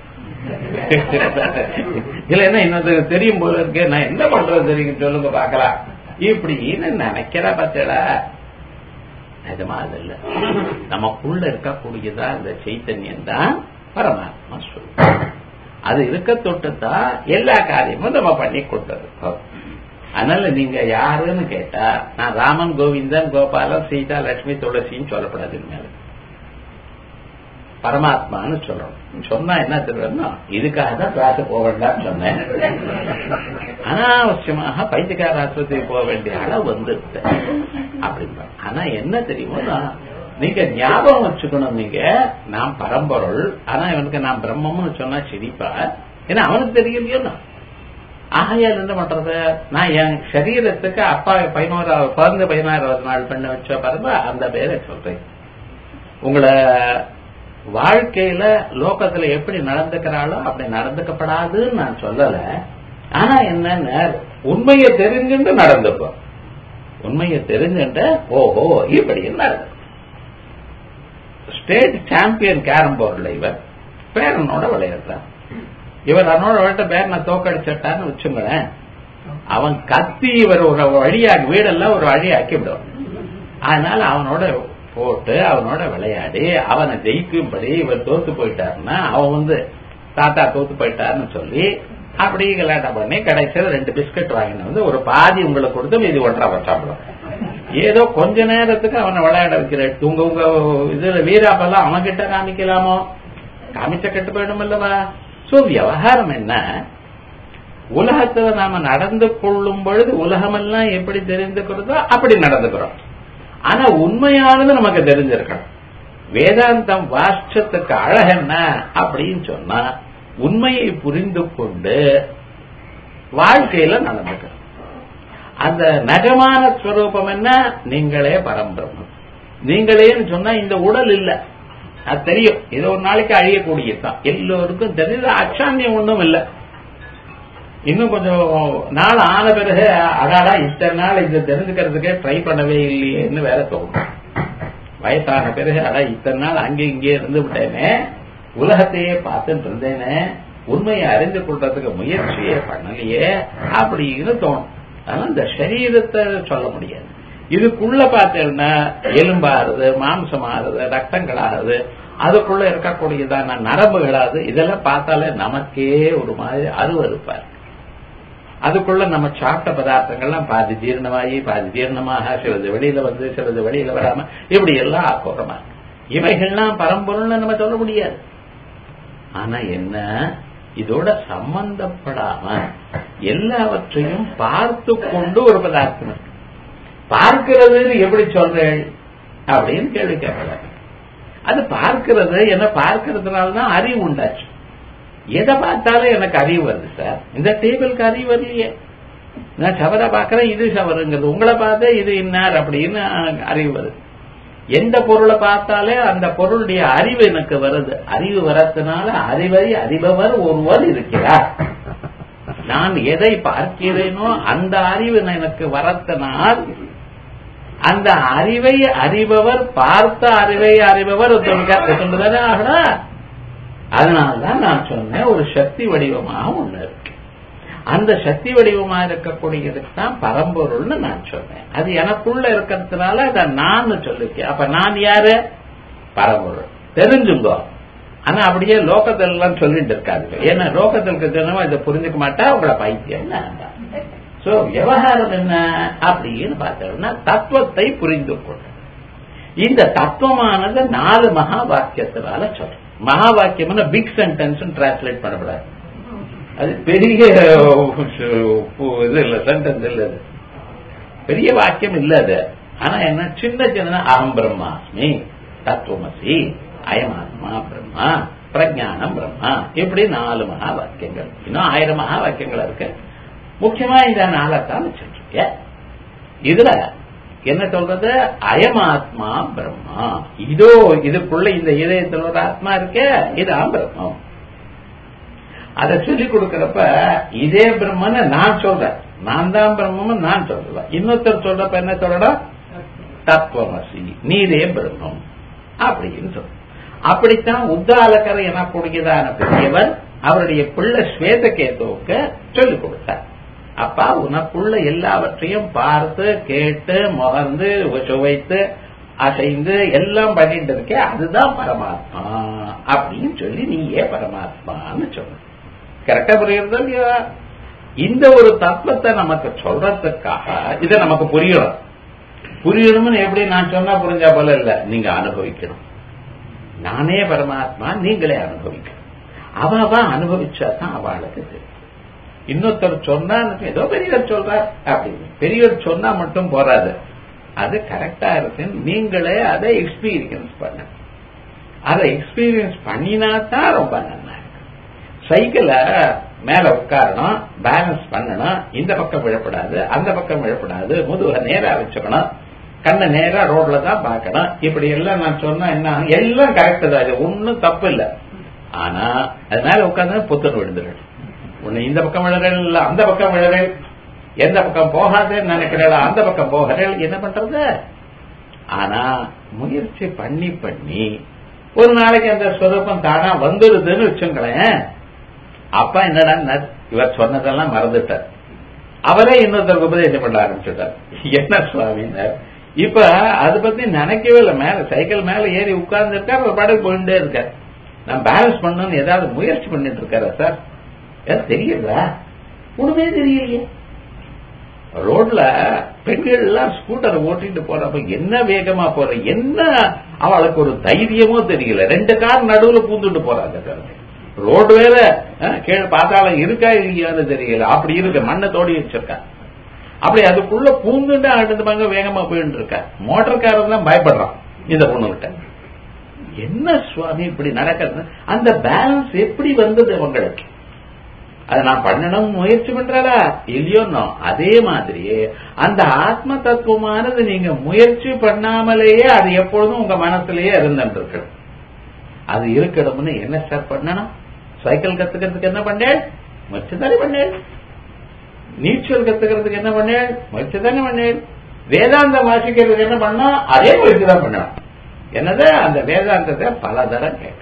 இல்ல என்ன இன்னொரு தெரியும் போல இருக்கு நான் என்ன பண்றது தெரியும் சொல்லுங்க பாக்கலாம் இப்படின்னு நினைக்கிற பத்தடா நிஜமா அது இல்ல நமக்குள்ள இருக்கக்கூடியதா இந்த சைத்தன்யம் தான் பரமாத்மா சொல்லும் அது இருக்க தொட்டுதான் எல்லா காரியமும் நம்ம பண்ணி கொடுத்தது அதனால நீங்க யாருன்னு கேட்டா நான் ராமன் கோவிந்தன் கோபாலன் சீதா லட்சுமி துளசின்னு சொல்லப்படாது மேல பரமாத்மான்னு சொல்லணும் சொன்னா என்ன தெரியும் இதுக்காக தான் கிளாஸ் போக வேண்டாம்னு சொன்னேன் அனாவசியமாக பைத்தியக்கார ஆஸ்பத்திரி போக வேண்டிய அளவு வந்து அப்படின்பா ஆனா என்ன தெரியுமோ நீங்க ஞாபகம் வச்சுக்கணும் நீங்க நான் பரம்பொருள் ஆனா இவனுக்கு நான் பிரம்மம்னு சொன்னா சிரிப்பா ஏன்னா அவனுக்கு தெரியலையோ ஆகையால் என்ன பண்றது நான் என் சரீரத்துக்கு அப்பா பதினோராவது பிறந்த பதினாறாவது நாள் பண்ண வச்ச பாருங்க அந்த பேரை சொல்றேன் உங்களை வாழ்க்கையில லோகத்துல எப்படி நடந்துக்கிறாளோ அப்படி நடந்துக்கப்படாதுன்னு நான் சொல்லல ஆனா என்னன்னு உண்மையை தெரிஞ்சுட்டு நடந்துப்போம் உண்மையை தெரிஞ்சுட்டு ஓஹோ இப்படி நடந்து ஸ்டேட் சாம்பியன் கேரம் போர்டுல இவர் பேரனோட விளையாடுறான் இவர் அவனோட விளையாட்ட பேரனை தோக்கடிச்சிட்டான்னு வச்சுங்களேன் அவன் கத்தி இவர் ஒரு வழியாக வீடெல்லாம் ஒரு வழியாக்கி விடுவான் அதனால அவனோட போட்டு அவனோட விளையாடி அவனை ஜெயிக்கும்படி இவர் தோத்து போயிட்டாருன்னா அவன் வந்து தாத்தா தோத்து போயிட்டாருன்னு சொல்லி அப்படி கலாட்டா பண்ணி கடைசியில் ரெண்டு பிஸ்கட் வாங்கிட்டு வந்து ஒரு பாதி உங்களுக்கு கொடுத்து மீதி ஒன்றரை சாப்பிடும் ஏதோ கொஞ்ச நேரத்துக்கு அவனை விளையாட வைக்கிற உங்க உங்க இதுல வீராப்பெல்லாம் அவன் கிட்ட காமிக்கலாமோ காமிச்ச கெட்டு போயிடும் அல்லவா சோ விவகாரம் என்ன உலகத்துல நாம நடந்து கொள்ளும் பொழுது உலகமெல்லாம் எப்படி தெரிந்துக்கிறதோ அப்படி நடந்துக்கிறோம் ஆனா உண்மையானது நமக்கு தெரிஞ்சிருக்கணும் வேதாந்தம் வாஷ்டத்துக்கு அழகென்ன அப்படின்னு சொன்னா உண்மையை புரிந்து கொண்டு வாழ்க்கையில நடந்துக்கணும் அந்த நகமான ஸ்வரூபம் என்ன நீங்களே பரம்பிரம்மம் நீங்களேன்னு சொன்னா இந்த உடல் இல்ல அது தெரியும் இது ஒரு நாளைக்கு அழியக்கூடியதுதான் எல்லோருக்கும் தெரியுது அச்சாந்தியம் ஒன்றும் இல்லை இன்னும் கொஞ்சம் நாள் ஆன பிறகு அடாடா இத்தனை நாள் இது தெரிஞ்சுக்கிறதுக்கே ட்ரை பண்ணவே இல்லையேன்னு வேற தோணும் வயசான பிறகு அடா இத்தனை நாள் அங்கே இங்கே இருந்து விட்டேனே உலகத்தையே பார்த்துட்டு இருந்தேனே உண்மையை அறிந்து கொள்றதுக்கு முயற்சியே பண்ணலையே அப்படின்னு தோணும் ஆனா இந்த சரீரத்தை சொல்ல முடியாது இதுக்குள்ள பார்த்தேன்னா எலும்பாறுது மாம்சமாறுது ரத்தங்களாகுது அதுக்குள்ள இருக்கக்கூடியதான நரம்புகளாது இதெல்லாம் பார்த்தாலே நமக்கே ஒரு மாதிரி அருவருப்பாரு அதுக்குள்ள நம்ம சாப்பிட்ட பதார்த்தங்கள்லாம் பாதி ஜீரணமாகி பாதி ஜீரணமாக சிலது வெளியில வந்து சிலது வெளியில வராம இப்படி எல்லாம் ஆக்கோரமா இவைகள்லாம் பரம்பொருள்னு நம்ம சொல்ல முடியாது ஆனா என்ன இதோட சம்பந்தப்படாம எல்லாவற்றையும் பார்த்து கொண்டு ஒரு பதார்த்தம் இருக்கு பார்க்கிறதுன்னு எப்படி சொல்றேன் அப்படின்னு கேள்வி கேட்கலாம் அது பார்க்கிறது என்ன பார்க்கறதுனாலதான் அறிவு உண்டாச்சு எதை பார்த்தாலும் எனக்கு அறிவு வருது சார் இந்த டேபிளுக்கு அறிவு வரலையே நான் சவரை பார்க்கறேன் இது சவருங்கிறது உங்களை பார்த்தா இது இன்னார் அப்படின்னு அறிவு வருது எந்த பொருளை பார்த்தாலே அந்த பொருளுடைய அறிவு எனக்கு வருது அறிவு வரதுனால அறிவை அறிபவர் ஒருவர் இருக்கிறார் நான் எதை பார்க்கிறேனோ அந்த அறிவு எனக்கு வரத்தினால் அந்த அறிவை அறிபவர் பார்த்த அறிவை அறிபவர் சொல்லுதானே ஆகடா அதனால்தான் நான் சொன்னேன் ஒரு சக்தி வடிவமாக ஒண்ணு இருக்கு அந்த சக்தி வடிவமா இருக்கக்கூடியதுக்கு தான் பரம்பொருள்னு நான் சொன்னேன் அது எனக்குள்ள இருக்கிறதுனால அதை நான் சொல்லிருக்கேன் அப்ப நான் யாரு பரம்பொருள் தெரிஞ்சுங்கோ ஆனா அப்படியே லோகத்துல எல்லாம் சொல்லிட்டு இருக்காது ஏன்னா லோகத்தில் இருக்கிறவங்க இதை புரிஞ்சுக்க மாட்டா உங்களை பைத்தியம் சோ விவகாரம் என்ன அப்படின்னு பார்த்தோம்னா தத்துவத்தை புரிந்து கொள்ள இந்த தத்துவமானது நாலு மகா வாக்கியத்தினால சொல்றோம் மகா வாக்கியம்னா பிக் சென்டென்ஸ் டிரான்ஸ்லேட் பண்ணக்கூடாது அது பெரிய இது இல்ல சென்டென்ஸ் இல்ல அது பெரிய வாக்கியம் இல்ல அது ஆனா என்ன சின்ன சின்ன அகம் பிரம்மாஸ்மி தத்துவமசி அயமாத்மா பிரம்மா பிரஜானம் பிரம்மா இப்படி நாலு மகா வாக்கியங்கள் இன்னும் ஆயிரம் மகா வாக்கியங்கள் இருக்கு முக்கியமா இந்த நாளைத்தான் வச்சிருக்கீங்க இதுல என்ன சொல்றது அயமாத்மா பிரம்மா இதோ இதுக்குள்ள இந்த இதயத்தில் ஒரு ஆத்மா இருக்கே இதான் பிரம்மம் அதை சொல்லி கொடுக்கறப்ப இதே பிரம்மன்னு நான் சொல்றேன் நான் தான் பிரம்மம் நான் சொல்றேன் இன்னொருத்தர் சொல்றப்ப என்ன சொல்லடா தத்துவமசி நீரே பிரம்மம் அப்படின்னு சொல்ற அப்படித்தான் உத்தாலக்கர் எனக்கூடியதான பெரியவர் அவருடைய பிள்ளை ஸ்வேதகேதுவுக்கு சொல்லிக் கொடுத்தார் அப்பா உனக்குள்ள எல்லாவற்றையும் பார்த்து கேட்டு முகர்ந்து சுவைத்து அசைந்து எல்லாம் பண்ணிட்டு இருக்கே அதுதான் பரமாத்மா அப்படின்னு சொல்லி நீயே பரமாத்மான்னு சொல்ற கரெக்டா புரியுறது இல்லையா இந்த ஒரு தத்துவத்தை நமக்கு சொல்றதுக்காக இதை நமக்கு புரியணும் புரியணும்னு எப்படி நான் சொன்னா புரிஞ்சா போல இல்ல நீங்க அனுபவிக்கணும் நானே பரமாத்மா நீங்களே அனுபவிக்கணும் அவ அனுபவிச்சா தான் அவளுக்கு தெரியும் இன்னொருத்தர் சொன்னா ஏதோ பெரியவர் சொல்றார் அப்படின்னு பெரியவர் சொன்னா மட்டும் போறாது அது கரெக்டா இருக்குன்னு நீங்களே அதை எக்ஸ்பீரியன்ஸ் பண்ண அதை எக்ஸ்பீரியன்ஸ் பண்ணினா தான் ரொம்ப நல்லா இருக்கு சைக்கிள மேல உட்காரணும் பேலன்ஸ் பண்ணணும் இந்த பக்கம் விழப்படாது அந்த பக்கம் விழப்படாது முதுக நேரா வச்சுக்கணும் கண்ணை நேரா ரோட்ல தான் பார்க்கணும் இப்படி எல்லாம் நான் சொன்னா என்ன எல்லாம் கரெக்ட் தான் இது ஒன்னும் தப்பு இல்லை ஆனா அது மேல உட்காந்து புத்தர் விழுந்துடும் உன்னை இந்த பக்கம் விழுறேன் இல்ல அந்த பக்கம் விழுறேன் எந்த பக்கம் போகாதேன்னு நினைக்கிறேன் அந்த பக்கம் போகிறேன் என்ன பண்றது ஆனா முயற்சி பண்ணி பண்ணி ஒரு நாளைக்கு அந்த ஸ்வரூபம் தானா வந்துருதுன்னு வச்சுங்களேன் அப்பா என்னடா இவர் சொன்னதெல்லாம் மறந்துட்டார் அவரே இன்னொருத்தருக்கு உபதேசம் பண்ண ஆரம்பிச்சுட்டார் என்ன சுவாமினார் இப்ப அதை பத்தி நினைக்கவே இல்லை மேல சைக்கிள் மேல ஏறி உட்கார்ந்து இருக்கார் ஒரு படகு போயிட்டே இருக்கார் நான் பேலன்ஸ் பண்ணணும்னு ஏதாவது முயற்சி பண்ணிட்டு இருக்காரா சார் ஏதாவது தெரியல ஒண்ணுமே தெரியலையே ரோட்ல பெண்கள் எல்லாம் ஸ்கூட்டரை ஓட்டிட்டு போறப்ப என்ன வேகமா போற என்ன அவளுக்கு ஒரு தைரியமோ தெரியல ரெண்டு கார் நடுவுல பூந்துட்டு போறாங்க ரோடு வேற கீழே பார்த்தாலும் இருக்கா இல்லையான்னு தெரியல அப்படி இருக்கு மண்ணை தோடி வச்சிருக்கா அப்படி அதுக்குள்ள பூந்துட்டு அடுத்த பங்க வேகமா போயிட்டு இருக்கா மோட்டர்காரன் தான் பயப்படுறான் இந்த பொண்ணுகிட்ட என்ன சுவாமி இப்படி நடக்கிறது அந்த பேலன்ஸ் எப்படி வந்தது உங்களுக்கு அதை நான் பண்ணணும் முயற்சி பண்றதா இல்லையோன்னோ அதே மாதிரியே அந்த ஆத்ம தத்துவமானது நீங்க முயற்சி பண்ணாமலேயே அது எப்பொழுதும் உங்க மனசுலயே இருந்துட்டு அது இருக்கணும்னு என்ன சார் பண்ணணும் சைக்கிள் கத்துக்கிறதுக்கு என்ன பண்ணேன் முயற்சி தானே பண்ணேன் நீச்சல் கத்துக்கிறதுக்கு என்ன பண்ணேன் முயற்சி தானே பண்ணேன் வேதாந்தம் வாசிக்கிறதுக்கு என்ன பண்ணா அதே முயற்சி தான் பண்ணணும் என்னது அந்த வேதாந்தத்தை பல தரம் கேட்க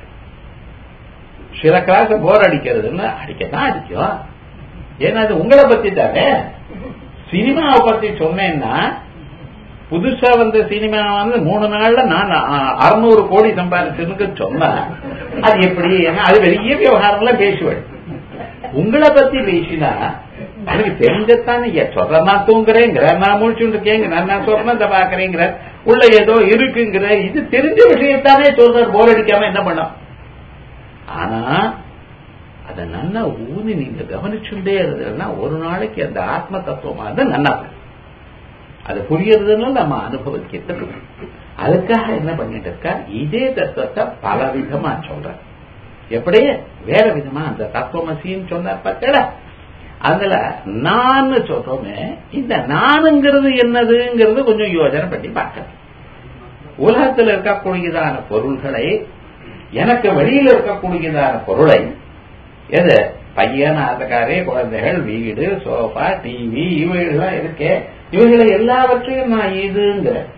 சில கிளாஸ் போர் அடிக்கிறதுன்னு அடிக்கதான் அடிக்கும் ஏன்னா அது உங்களை பத்தி தானே சினிமாவை பத்தி சொன்னேன்னா புதுசா வந்த சினிமா வந்து மூணு நாள்ல நான் அறுநூறு கோடி சம்பாதிச்சதுக்கு சொன்னேன் அது எப்படி ஏன்னா அது பெரிய விவகாரம்லாம் பேசுவேன் உங்களை பத்தி பேசினா எனக்கு தெரிஞ்சத்தானே சொல்ற நான் தூங்குறேங்கிற நான் முடிச்சுட்டு இருக்கேங்கிற நான் சொன்னதை பாக்குறேங்கிற உள்ள ஏதோ இருக்குங்கிற இது தெரிஞ்ச விஷயத்தானே சொல்றாரு போர் அடிக்காம என்ன பண்ணோம் ஆனா அதை நல்லா ஊனி நீங்க கவனிச்சுட்டே இருந்ததுன்னா ஒரு நாளைக்கு அந்த ஆத்ம தத்துவமானது நல்லா அது புரியறதுன்னு நம்ம அனுபவிக்கிறது அதுக்காக என்ன பண்ணிட்டு இருக்கா இதே தத்துவத்தை பல விதமா சொல்ற எப்படி வேற விதமா அந்த தத்துவமசின்னு சொன்னார் பார்த்தல அதுல நான் சொல்றோமே இந்த நானுங்கிறது என்னதுங்கிறது கொஞ்சம் யோஜனை பண்ணி பார்க்கணும் உலகத்தில் இருக்கக்கூடியதான பொருள்களை எனக்கு வெளியில் இருக்கக்கூடியதான பொருளை எது பையன் ஆத்தக்காரே குழந்தைகள் வீடு சோஃபா டிவி இவைகள்லாம் இருக்கே இவைகளை எல்லாவற்றையும் நான் இதுங்கிறேன்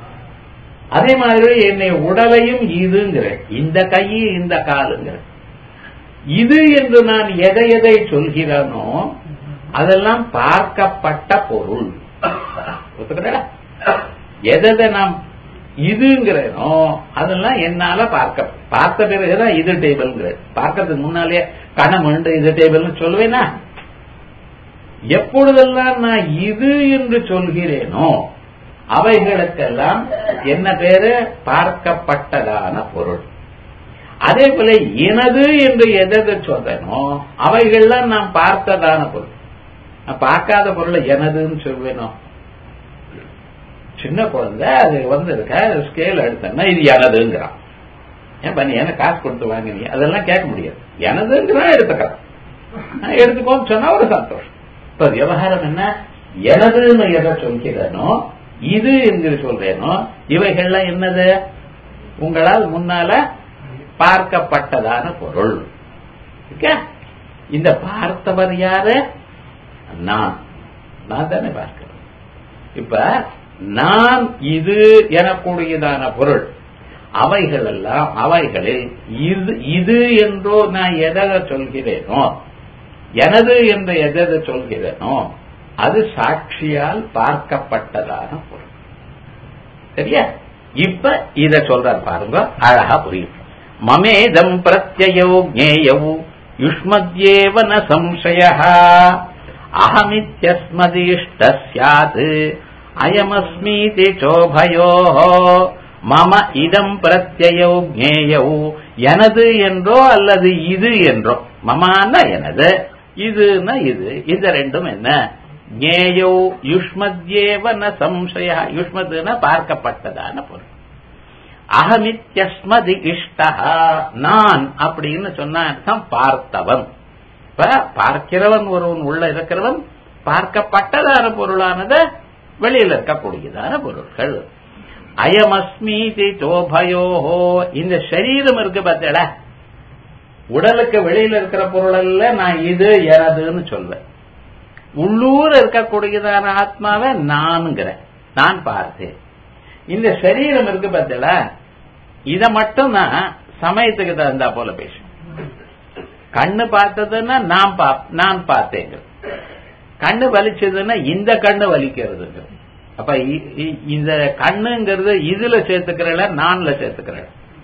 அதே மாதிரி என்னை உடலையும் இதுங்கிறேன் இந்த கையை இந்த காலுங்கிறேன் இது என்று நான் எதை எதை சொல்கிறேனோ அதெல்லாம் பார்க்கப்பட்ட பொருள் ஒத்துக்கிறா எதை நாம் இதுங்கிறனோ அதெல்லாம் என்னால பார்க்க பார்த்த பிறகுதான் இது டேபிள்ங்கிற பார்க்கறதுக்கு முன்னாலே கணம் உண்டு இது டேபிள்னு சொல்லுவேனா எப்பொழுதெல்லாம் நான் இது என்று சொல்கிறேனோ அவைகளுக்கெல்லாம் என்ன பேரு பார்க்கப்பட்டதான பொருள் அதே போல எனது என்று எதை சொல்றேனோ அவைகள்லாம் நான் பார்த்ததான பொருள் நான் பார்க்காத பொருளை எனதுன்னு சொல்வேனோ சின்ன குழந்தை அது வந்து இருக்க ஸ்கேல் எடுத்தேன்னா இது எனதுங்கிறான் ஏன் பண்ணி எனக்கு காசு கொடுத்து வாங்கினீங்க அதெல்லாம் கேட்க முடியாது எனதுங்கிறான் எடுத்துக்கிறான் எடுத்துக்கோன்னு சொன்னா ஒரு சந்தோஷம் இப்ப விவகாரம் என்ன எனதுன்னு எதை சொல்கிறேனோ இது என்று சொல்றேனோ இவைகள்லாம் என்னது உங்களால் முன்னால பார்க்கப்பட்டதான பொருள் இந்த பார்த்தவர் யாரு நான் நான் தானே பார்க்கிறேன் இப்ப நான் இது எனக்கூடியதான பொருள் அவைகள் எல்லாம் அவைகளில் இது இது என்றோ நான் எதை சொல்கிறேனோ எனது என்று எதை சொல்கிறேனோ அது சாட்சியால் பார்க்கப்பட்டதான பொருள் சரியா இப்ப இத சொல்ற பாருங்க அழகா புரியும் மமேதம் பிரத்யயோ ஜேயவு யுஷ்மத்யேவ ந சம்சய அகமித்யஸ்மதிஷ்ட சாத் அயமஸ்மீதி சோபயோ மம இதம் பிரத்யயோ ஜேயவு எனது என்றோ அல்லது இது என்றோ மமான எனது இதுன்னா இது இந்த ரெண்டும் என்ன ஜேயோ யுஷ்மத்யேவ ந சம்சய யுஷ்மதுன பார்க்கப்பட்டதான பொருள் அகமித்யஸ்மதி இஷ்ட நான் அப்படின்னு சொன்ன அர்த்தம் பார்த்தவன் இப்ப பார்க்கிறவன் ஒருவன் உள்ள இருக்கிறவன் பார்க்கப்பட்டதான பொருளானது வெளியில் இருக்கக்கூடியதான பொருட்கள் அயமஸ்மீதி சோபயோஹோ இந்த சரீரம் இருக்கு பார்த்தடா உடலுக்கு வெளியில இருக்கிற பொருள் எல்லாம் நான் இது எனதுன்னு சொல்வேன் உள்ளூர் இருக்கக்கூடியதான ஆத்மாவை நான்கிறேன் நான் பார்த்தேன் இந்த சரீரம் இருக்கு பார்த்தல இத மட்டும் நான் சமயத்துக்கு தகுந்தா போல பேசும் கண்ணு பார்த்ததுன்னா நான் நான் பார்த்தேங்க கண்ணு வலிச்சதுன்னா இந்த கண்ணு வலிக்கிறதுங்க அப்ப இந்த கண்ணுங்கிறது இதுல சேர்த்துக்கிறல நான்ல சேர்த்துக்கிறேன்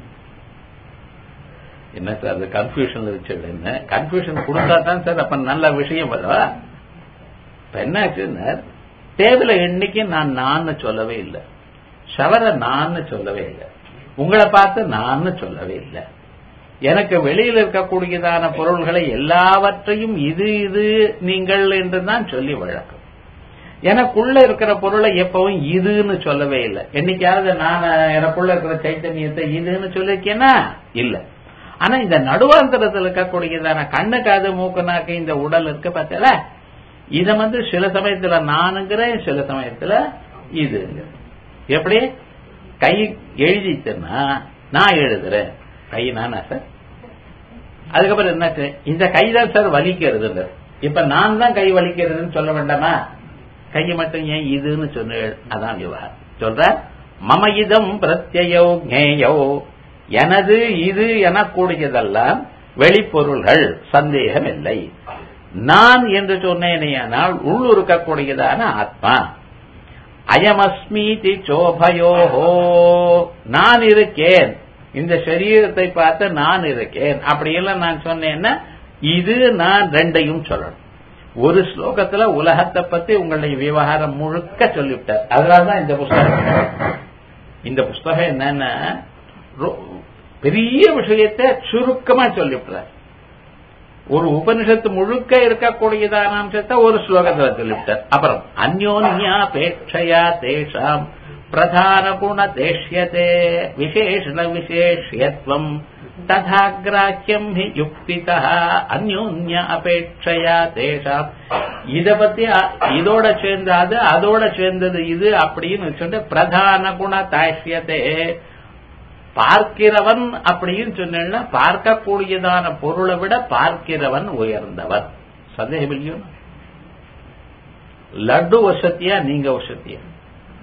என்ன சார் அது கன்ஃபியூஷன் வச்சது என்ன கன்ஃபியூஷன் கொடுத்தா தான் சார் அப்ப நல்ல விஷயம் வரும் இப்ப என்னாச்சுன்னா தேவையில எண்ணிக்கை நான் நான் சொல்லவே இல்லை ஷவரை நான் சொல்லவே இல்லை உங்களை பார்த்து நான் சொல்லவே இல்லை எனக்கு வெளியில் இருக்கக்கூடியதான பொருள்களை எல்லாவற்றையும் இது இது நீங்கள் என்று தான் சொல்லி வழக்கம் எனக்குள்ள இருக்கிற பொருளை எப்பவும் இதுன்னு சொல்லவே இல்லை என்னைக்காவது நான் எனக்குள்ள இருக்கிற சைத்தன்யத்தை இதுன்னு சொல்லிருக்கேனா இல்ல ஆனா இந்த நடுவாந்தரத்தில் இருக்கக்கூடியதான கண்ணு காது மூக்கு நாக்கு இந்த உடல் இருக்கு பார்த்தல இத வந்து சில சமயத்துல நானுங்கிறேன் சில சமயத்துல இதுங்க எப்படி கை எழுதிச்சுன்னா நான் எழுதுறேன் கை நானா சார் அதுக்கப்புறம் என்னாச்சு இந்த கை தான் சார் வலிக்கிறது இப்ப நான் தான் கை வலிக்கிறதுன்னு சொல்ல வேண்டாமா கையை மட்டும் ஏன் இதுன்னு சொன்ன அதான் விவகாரம் சொல்ற மம இதம் பிரத்யோ ஞேயோ எனது இது எனக்கூடியதெல்லாம் வெளிப்பொருள்கள் சந்தேகம் இல்லை நான் என்று சொன்னேனேயானால் உள்ளுருக்கக்கூடியதான ஆத்மா அயமஸ்மீதி சோபயோஹோ நான் இருக்கேன் இந்த சரீரத்தை பார்த்து நான் இருக்கேன் அப்படியெல்லாம் நான் சொன்னேன்னா இது நான் ரெண்டையும் சொல்லணும் ஒரு ஸ்லோகத்துல உலகத்தை பத்தி உங்களுடைய விவகாரம் முழுக்க சொல்லிவிட்டார் அதனாலதான் இந்த புஸ்தகம் இந்த புஸ்தகம் என்னன்னா பெரிய விஷயத்தை சுருக்கமா சொல்லிவிட்டார் ஒரு உபனிஷத்து முழுக்க இருக்கக்கூடியதான அம்சத்தை ஒரு ஸ்லோகத்துல சொல்லிவிட்டார் அப்புறம் அந்யோன்யாபேட்சையா தேஷாம் பிரதான குண தேஷ்யதே விசேஷண விசேஷியத்துவம் ததாகிராக்கியம் ஹி யுக்திதா அந்யோன்ய அபேட்சையா தேஷாம் இத பத்தி இதோட சேர்ந்தது அதோட சேர்ந்தது இது அப்படின்னு சொல்லிட்டு பிரதான குண தாஷ்யத்தே பார்க்கிறவன் அப்படின்னு சொன்னா பார்க்கக்கூடியதான பொருளை விட பார்க்கிறவன் உயர்ந்தவன் சந்தேகம் இல்லையோ லட்டு வசத்தியா நீங்க வசத்தியா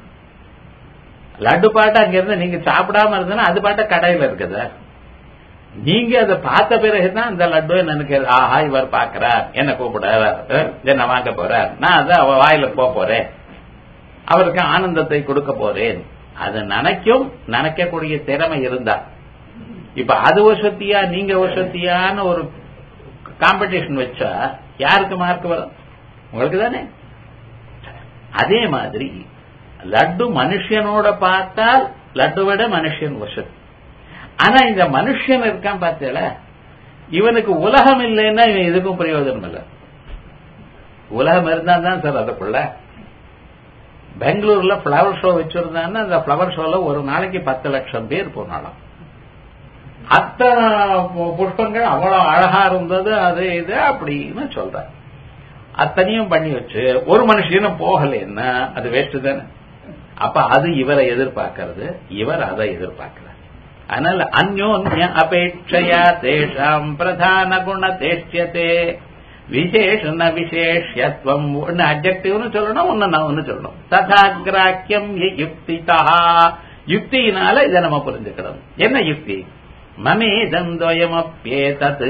லட்டு பாட்டு அங்க இருந்து நீங்க சாப்பிடாம இருந்ததுன்னா அது பாட்ட கடையில இருக்குதா நீங்க அதை பார்த்த பிறகுதான் அந்த லட்டு நினைக்கிறது ஆஹா இவர் பாக்குறார் என்ன கூப்பிடுறார் என்ன வாங்க போறார் நான் அதை அவ வாயில போக போறேன் அவருக்கு ஆனந்தத்தை கொடுக்க போறேன் அது நினைக்கும் நினைக்கக்கூடிய திறமை இருந்தா இப்ப அது வசத்தியா நீங்க வசத்தியான்னு ஒரு காம்படிஷன் வச்சா யாருக்கு மார்க் வரும் உங்களுக்கு தானே அதே மாதிரி லட்டு மனுஷனோட பார்த்தால் லட்டு விட மனுஷன் வசதி ஆனா இந்த மனுஷன் இருக்கான் பார்த்தல இவனுக்கு உலகம் இல்லைன்னா இவன் எதுக்கும் பிரயோஜனம் இல்லை உலகம் இருந்தா தான் சார் அதுக்குள்ள பெங்களூர்ல பிளவர் ஷோ வச்சிருந்தான்னா அந்த பிளவர் ஷோல ஒரு நாளைக்கு பத்து லட்சம் பேர் போனாலும் அத்தனை புஷ்பங்கள் அவ்வளவு அழகா இருந்தது அது இது அப்படின்னு சொல்ற அத்தனையும் பண்ணி வச்சு ஒரு மனுஷனும் போகலைன்னா அது வேஸ்ட் தானே அப்ப அது இவரை எதிர்பார்க்கறது இவர் அதை எதிர்பார்க்கிறார் அதனால அந்யோன்ய அபேட்சையா தேஷாம் பிரதான குண தேஷ்யத்தே விசேஷன விசேஷத்துவம் ஒன்னு அப்ஜெக்டிவ்னு சொல்லணும் ஒன்னு நான் ஒன்னு சொல்லணும் ததாகிராக்கியம் யுக்திதா யுக்தியினால இதை நம்ம புரிஞ்சுக்கணும் என்ன யுக்தி மமேதந்தோயமப்பேதத்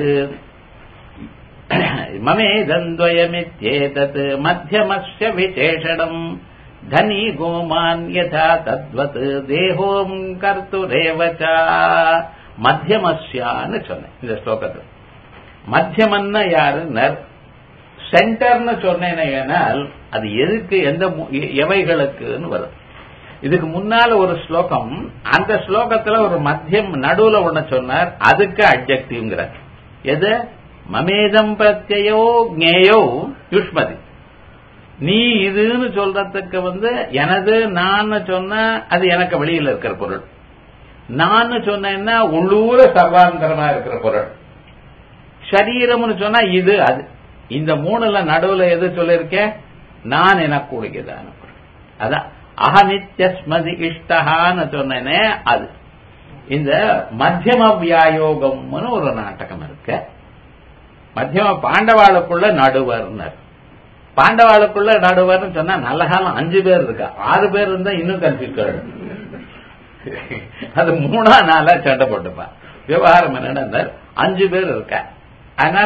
மமேதந்தோயமித்யேதத் மத்தியமஸ்ய விசேஷணம் தனி கோமான் யதா தத்வத் தேகோம் கர்த்துரேவச்ச மத்தியமஸ்யான்னு சொன்னேன் இந்த ஸ்லோகத்தில் மத்தியமன்னா யாருன்னு சென்டர்னு சொன்னேனால் அது எதுக்கு எந்த எவைகளுக்குன்னு வரும் இதுக்கு முன்னால ஒரு ஸ்லோகம் அந்த ஸ்லோகத்துல ஒரு மத்தியம் நடுவுல ஒண்ணு சொன்னார் அதுக்கு அப்ஜெக்டிவ்ங்கிறார் எது மமேதம் பிரத்யோ ஞேயோ யுஷ்மதி நீ இதுன்னு சொல்றதுக்கு வந்து எனது நான் சொன்ன அது எனக்கு வெளியில இருக்கிற பொருள் நான் சொன்னேன்னா உள்ளூர சர்வாந்தரமா இருக்கிற பொருள் சரீரம்னு சொன்னா இது அது இந்த மூணுல நடுவுல எது சொல்லிருக்கேன் நான் எனக்கு கூடியதான பொருள் அதான் அகநித்யஸ்மதி இஷ்டகான்னு சொன்னேனே அது இந்த மத்தியம வியாயோகம்னு ஒரு நாடகம் இருக்கு மத்தியம பாண்டவாளுக்குள்ள நடுவர்னர் பாண்டவாளுக்குள்ள நடுவர்னு சொன்னா நல்ல காலம் அஞ்சு பேர் இருக்கா ஆறு பேர் இருந்தா இன்னும் கன்ஃபியூஸ் அது மூணா நாளா சண்டை போட்டுப்பான் விவகாரம் என்னன்னா அஞ்சு பேர் இருக்கா அதனால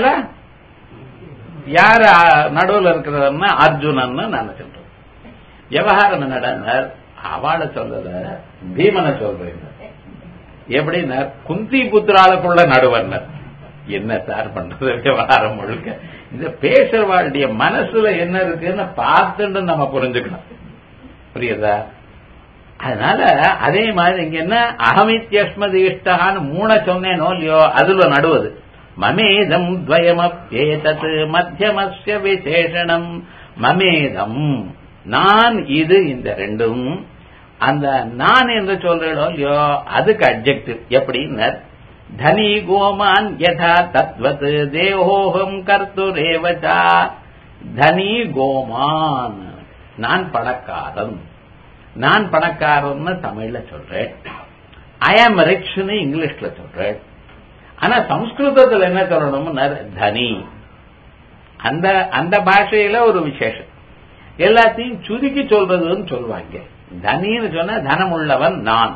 யார் நடுவில் இருக்கிறதுன்னா அர்ஜுனன் நான் சொல்றேன் விவகாரம் என்னடா அவளை சொல்றத பீமனை சொல்றேன் எப்படின்னா குந்தி புத்திராளுக்குள்ள நடுவர்னர் என்ன சார் பண்றது விவகாரம் முழுக்க இந்த பேசுறவாளுடைய மனசுல என்ன இருக்குன்னு பார்த்துட்டு நம்ம புரிஞ்சுக்கணும் புரியுதா அதனால அதே மாதிரி இங்க என்ன அகமித்யஸ்மதி இஷ்டகான்னு மூண சொன்னேனோ இல்லையோ அதுல நடுவது மமேதம் துவயமப்பேதத் மத்தியமஸ்ய விசேஷணம் மமேதம் நான் இது இந்த ரெண்டும் அந்த நான் என்று சொல்றோ இல்லையோ அதுக்கு அப்ஜெக்டிவ் எப்படின்னு தனி கோமான் யதா தத்வத் தேகோகம் கர்த்துரேவச்சா தனி கோமான் நான் பணக்காரன் நான் பணக்காரன்னு தமிழ்ல சொல்றேன் ஐ ஆம் ரிச்னு இங்கிலீஷ்ல சொல்றேன் ஆனா சம்ஸ்கிருதத்தில் என்ன சொல்லணும்னு தனி அந்த அந்த பாஷையில ஒரு விசேஷம் எல்லாத்தையும் சுருக்கி சொல்றதுன்னு சொல்லுவாங்க தனின்னு சொன்னா தனம் உள்ளவன் நான்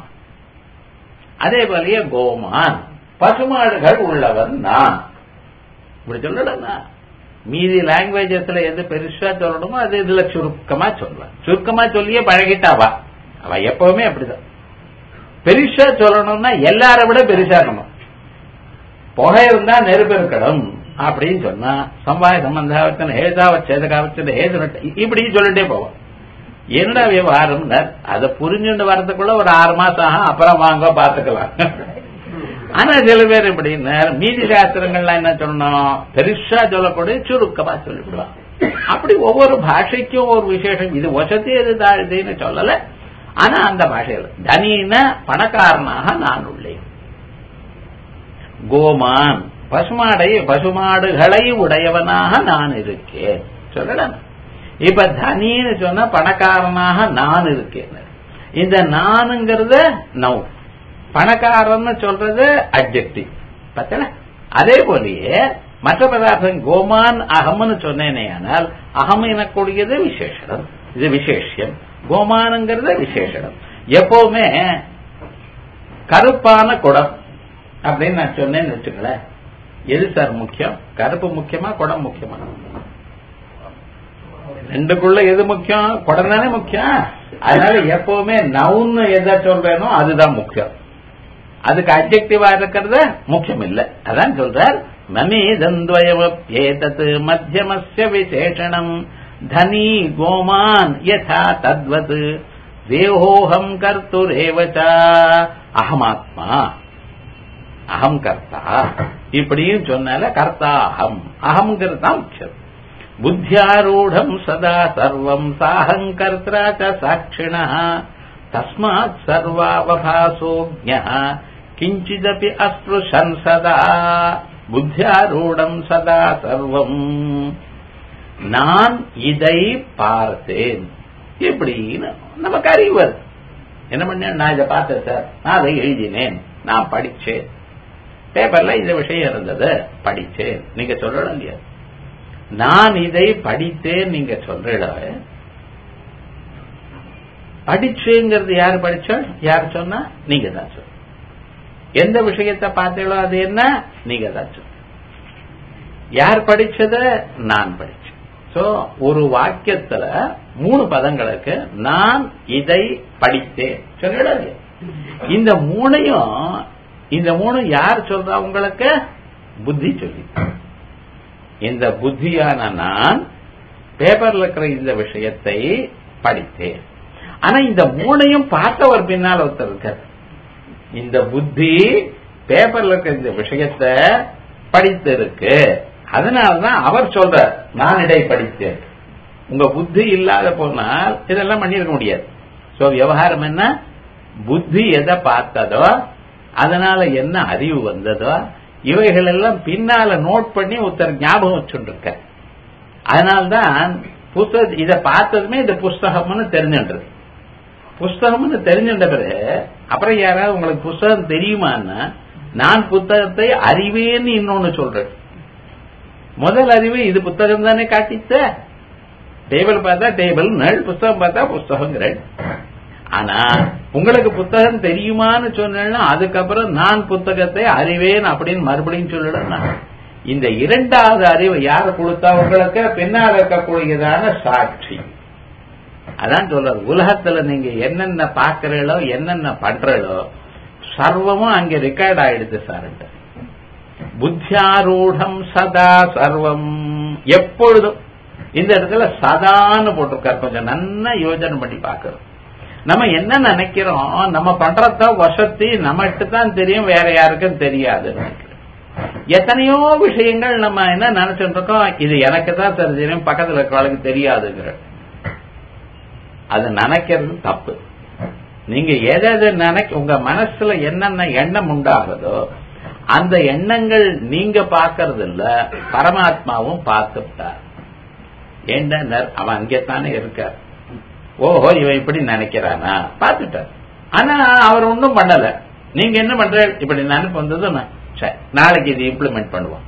அதே போலயே கோமான் பசுமாடுகள் உள்ளவன் நான் இப்படி சொல்லணும்னா மீதி லாங்குவேஜஸ்ல எது பெருசா சொல்லணுமோ அது இதுல சுருக்கமா சொல்லலாம் சுருக்கமா சொல்லியே பழகிட்டாவா அவ எப்பவுமே அப்படிதான் பெருசா சொல்லணும்னா எல்லார விட பெருசா இருக்கணும் புகை இருந்தா நெருப்பு இருக்கணும் அப்படின்னு சொன்னா சம்பாய சம்பந்தாவச்சன ஹேதாவச்சேதகாவச்சன ஹேது இப்படி சொல்லிட்டே போவோம் என்னடா விவகாரம் அதை புரிஞ்சுட்டு வரதுக்குள்ள ஒரு ஆறு மாசம் ஆகும் அப்புறம் வாங்க பாத்துக்கலாம் ஆனா சில பேர் இப்படி மீதி சாஸ்திரங்கள்லாம் என்ன சொல்லணும் பெருசா சொல்லக்கூடிய சுருக்கமா சொல்லிவிடலாம் அப்படி ஒவ்வொரு பாஷைக்கும் ஒரு விசேஷம் இது வசதி எது தாழ்துன்னு சொல்லல ஆனா அந்த பாஷையில் தனின பணக்காரனாக நான் உள்ளேன் கோமான் பசுமாடை பசுமாடுகளை உடையவனாக நான் இருக்கேன் சொல்லலாம் இப்ப தனின்னு சொன்னா பணக்காரனாக நான் இருக்கேன் இந்த நானுங்கிறத நவ் பணக்காரன்னு சொல்றது அப்ஜெக்டிவ் பத்தல அதே போலயே மற்ற பதார்த்தம் கோமான் அகம்னு சொன்னேனே ஆனால் அகம் எனக்கூடியது விசேஷம் இது விசேஷம் கோமானுங்கிறது விசேஷம் எப்பவுமே கருப்பான குடம் அப்படின்னு நான் சொன்னேன்னு வச்சுங்களேன் எது சார் முக்கியம் கருப்பு முக்கியமா குடம் முக்கியமா ரெண்டுக்குள்ள எது முக்கியம் குடம் தானே முக்கியம் அதனால எப்பவுமே நவுன்னு எதை சொல்றேனோ அதுதான் முக்கியம் அதுக்கு அப்ஜெக்டிவா இருக்கிறது முக்கியம் இல்ல அதான் சொல்றார் நமேதந்வயமப்யேதத் மத்தியமஸ்ய விசேஷணம் தனி கோமான் யதா தத்வத் தேவோஹம் கர்த்துரேவச்ச அகமாத்மா அகம் கர்த்தா இப்படியும் சொன்னால கர்த்தா அகம் அகம்ங்கிறது தான் முக்கியம் புத்தியாரூடம் சதா சர்வம் சாஹங்கர்த்தா ச சாட்சிண தஸ்மாத் சர்வாவபாசோஜ கிஞ்சிதபி அஸ்பிருஷன் சதா புத்தியாரூடம் சதா சர்வம் நான் இதை பார்த்தேன் எப்படின்னு நமக்கு அறிவு வருது என்ன பண்ண நான் இதை பார்த்தேன் சார் நான் அதை எழுதினேன் நான் படிச்சேன் பேப்பர்ல இந்த விஷயம் இருந்தது படிச்சேன் நீங்க சொல்லணும் இல்லையா நான் இதை படித்தேன் நீங்க சொல்ற படிச்சேங்கிறது யாரு படிச்சால் யார் சொன்னா நீங்க தான் சொல்ல எந்த விஷயத்தை பார்த்தீங்களோ அது என்ன நீங்க தான் சொல்ல யார் படிச்சத நான் படிச்சேன் சோ ஒரு வாக்கியத்துல மூணு பதங்களுக்கு நான் இதை படித்தேன் சொல்லிடாது இந்த மூணையும் இந்த மூணு யார் சொல்றா உங்களுக்கு புத்தி சொல்லி இந்த புத்தியான நான் பேப்பர்ல இருக்கிற இந்த விஷயத்தை படித்தேன் ஆனா இந்த மூணையும் பார்த்தவர் பின்னால் ஒருத்தர் இருக்கார் இந்த புத்தி பேப்பர்ல இருக்கிற இந்த விஷயத்தை படித்திருக்கு அதனாலதான் அவர் சொல்றார் நான் இடை படித்தேன் உங்க புத்தி இல்லாத போனால் இதெல்லாம் பண்ணிருக்க முடியாது சோ விவகாரம் என்ன புத்தி எதை பார்த்ததோ அதனால என்ன அறிவு வந்ததோ இவைகள் எல்லாம் பின்னால நோட் பண்ணி ஒருத்தர் ஞாபகம் வச்சுருக்க அதனால்தான் புஸ்தக இதை பார்த்ததுமே இந்த புஸ்தகம்னு தெரிஞ்சுன்றது புஸ்தகம்னு தெரிஞ்சுட்ட பிறகு அப்புறம் யாராவது உங்களுக்கு புஸ்தகம் தெரியுமான்னா நான் புத்தகத்தை அறிவேன்னு இன்னொன்னு சொல்றேன் முதல் அறிவு இது புத்தகம் தானே காட்டித்த டேபிள் பார்த்தா டேபிள் நள் புஸ்தகம் பார்த்தா புஸ்தகங்கிற ஆனா உங்களுக்கு புத்தகம் தெரியுமான்னு சொன்னா அதுக்கப்புறம் நான் புத்தகத்தை அறிவேன் அப்படின்னு மறுபடியும் சொல்லிடணும் இந்த இரண்டாவது அறிவு யாரு கொடுத்தா உங்களுக்கு பின்னால் இருக்கக்கூடியதான சாட்சி அதான் சொல்றது உலகத்துல நீங்க என்னென்ன பாக்குறீங்களோ என்னென்ன பண்றீங்களோ சர்வமும் அங்க ரெக்கார்ட் ஆயிடுது சார் புத்தியாரூடம் சதா சர்வம் எப்பொழுதும் இந்த இடத்துல சதான்னு போட்டிருக்கார் கொஞ்சம் நல்லா யோஜனை பண்ணி பாக்குறோம் நம்ம என்ன நினைக்கிறோம் நம்ம பண்றத வசத்தி நம்மகிட்ட தான் தெரியும் வேற யாருக்கும் தெரியாது எத்தனையோ விஷயங்கள் நம்ம என்ன நினைச்சுட்டு இருக்கோம் இது எனக்கு தான் தெரியும் பக்கத்துல இருக்கிறவளுக்கு தெரியாதுங்கிற அது நினைக்கிறது தப்பு நீங்க எதை நினைக்க உங்க மனசுல என்னென்ன எண்ணம் உண்டாகுதோ அந்த எண்ணங்கள் நீங்க பாக்கிறது இல்ல பரமாத்மாவும் பார்த்துட்டார் ஏண்டா அவன் அங்கேத்தானே இருக்கார் ஓஹோ இவன் இப்படி நினைக்கிறானா பார்த்துட்டார் ஆனா அவர் ஒன்றும் பண்ணல நீங்க என்ன பண்ற இப்படி நினைப்பு வந்தது சரி நாளைக்கு இது இம்ப்ளிமெண்ட் பண்ணுவோம்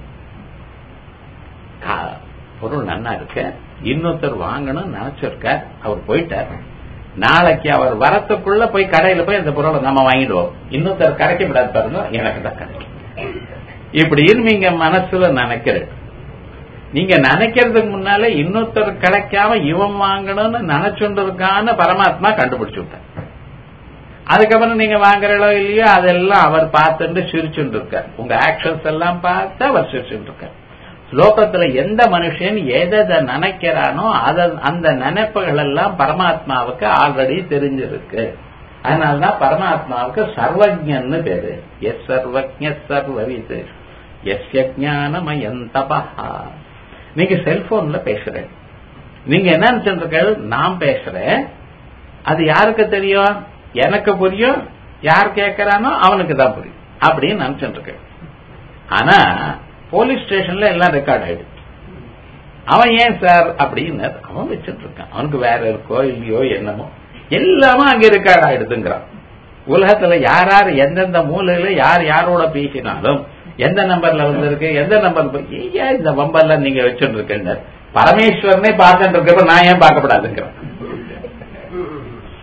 பொருள் நன்னா இருக்கு இன்னொருத்தர் வாங்கணும் நினைச்சிருக்கார் அவர் போயிட்டார் நாளைக்கு அவர் வரத்துக்குள்ள போய் கடையில போய் அந்த பொருளை நம்ம வாங்கிடுவோம் இன்னொருத்தர் கரைக்க விடாது பாருங்க எனக்கு தான் கிடைக்கும் இப்படின்னு நீங்க மனசுல நினைக்கிறது நீங்க நினைக்கிறதுக்கு முன்னால இன்னொருத்தர் கிடைக்காம இவன் வாங்கணும்னு நினைச்சுட்டு இருக்கான்னு பரமாத்மா கண்டுபிடிச்சு விட்டார் அதுக்கப்புறம் நீங்க வாங்குறளோ இல்லையோ அதெல்லாம் அவர் பார்த்துட்டு சிரிச்சுட்டு இருக்கார் உங்க ஆக்ஷன்ஸ் எல்லாம் பார்த்து அவர் சிரிச்சுட்டு இருக்கார் லோகத்துல எந்த மனுஷன் எதை நினைக்கிறானோ அத அந்த நினைப்புகள் எல்லாம் பரமாத்மாவுக்கு ஆல்ரெடி தெரிஞ்சிருக்கு அதனாலதான் பரமாத்மாவுக்கு சர்வஜன்னு பேரு எஸ் சர்வஜ சர்வவித் எஸ் ஞானமயம் தபா நீங்க செல்போன்ல பேசுறேன் நீங்க என்ன நினைச்சிருக்க நான் பேசுறேன் அது யாருக்கு தெரியும் எனக்கு புரியும் யார் கேட்கறானோ அவனுக்கு தான் புரியும் அப்படின்னு நினைச்சிட்டு இருக்க ஆனா போலீஸ் ஸ்டேஷன்ல எல்லாம் ரெக்கார்ட் ஆயிடுது அவன் ஏன் சார் அப்படின்னு அவன் வச்சுட்டு இருக்கான் அவனுக்கு வேற இருக்கோ இல்லையோ என்னமோ எல்லாமே அங்க ரெக்கார்ட் ஆயிடுதுங்கிறான் உலகத்துல யார் யார் எந்தெந்த மூலையில யார் யாரோட பேசினாலும் எந்த நம்பர்ல வந்திருக்கு எந்த நம்பர் ஏன் இந்த வம்பெல்லாம் நீங்க வச்சுட்டு இருக்கீங்க பரமேஸ்வரனே பார்த்துட்டு இருக்கப்ப நான் ஏன் பார்க்கப்படாதுங்கிறேன்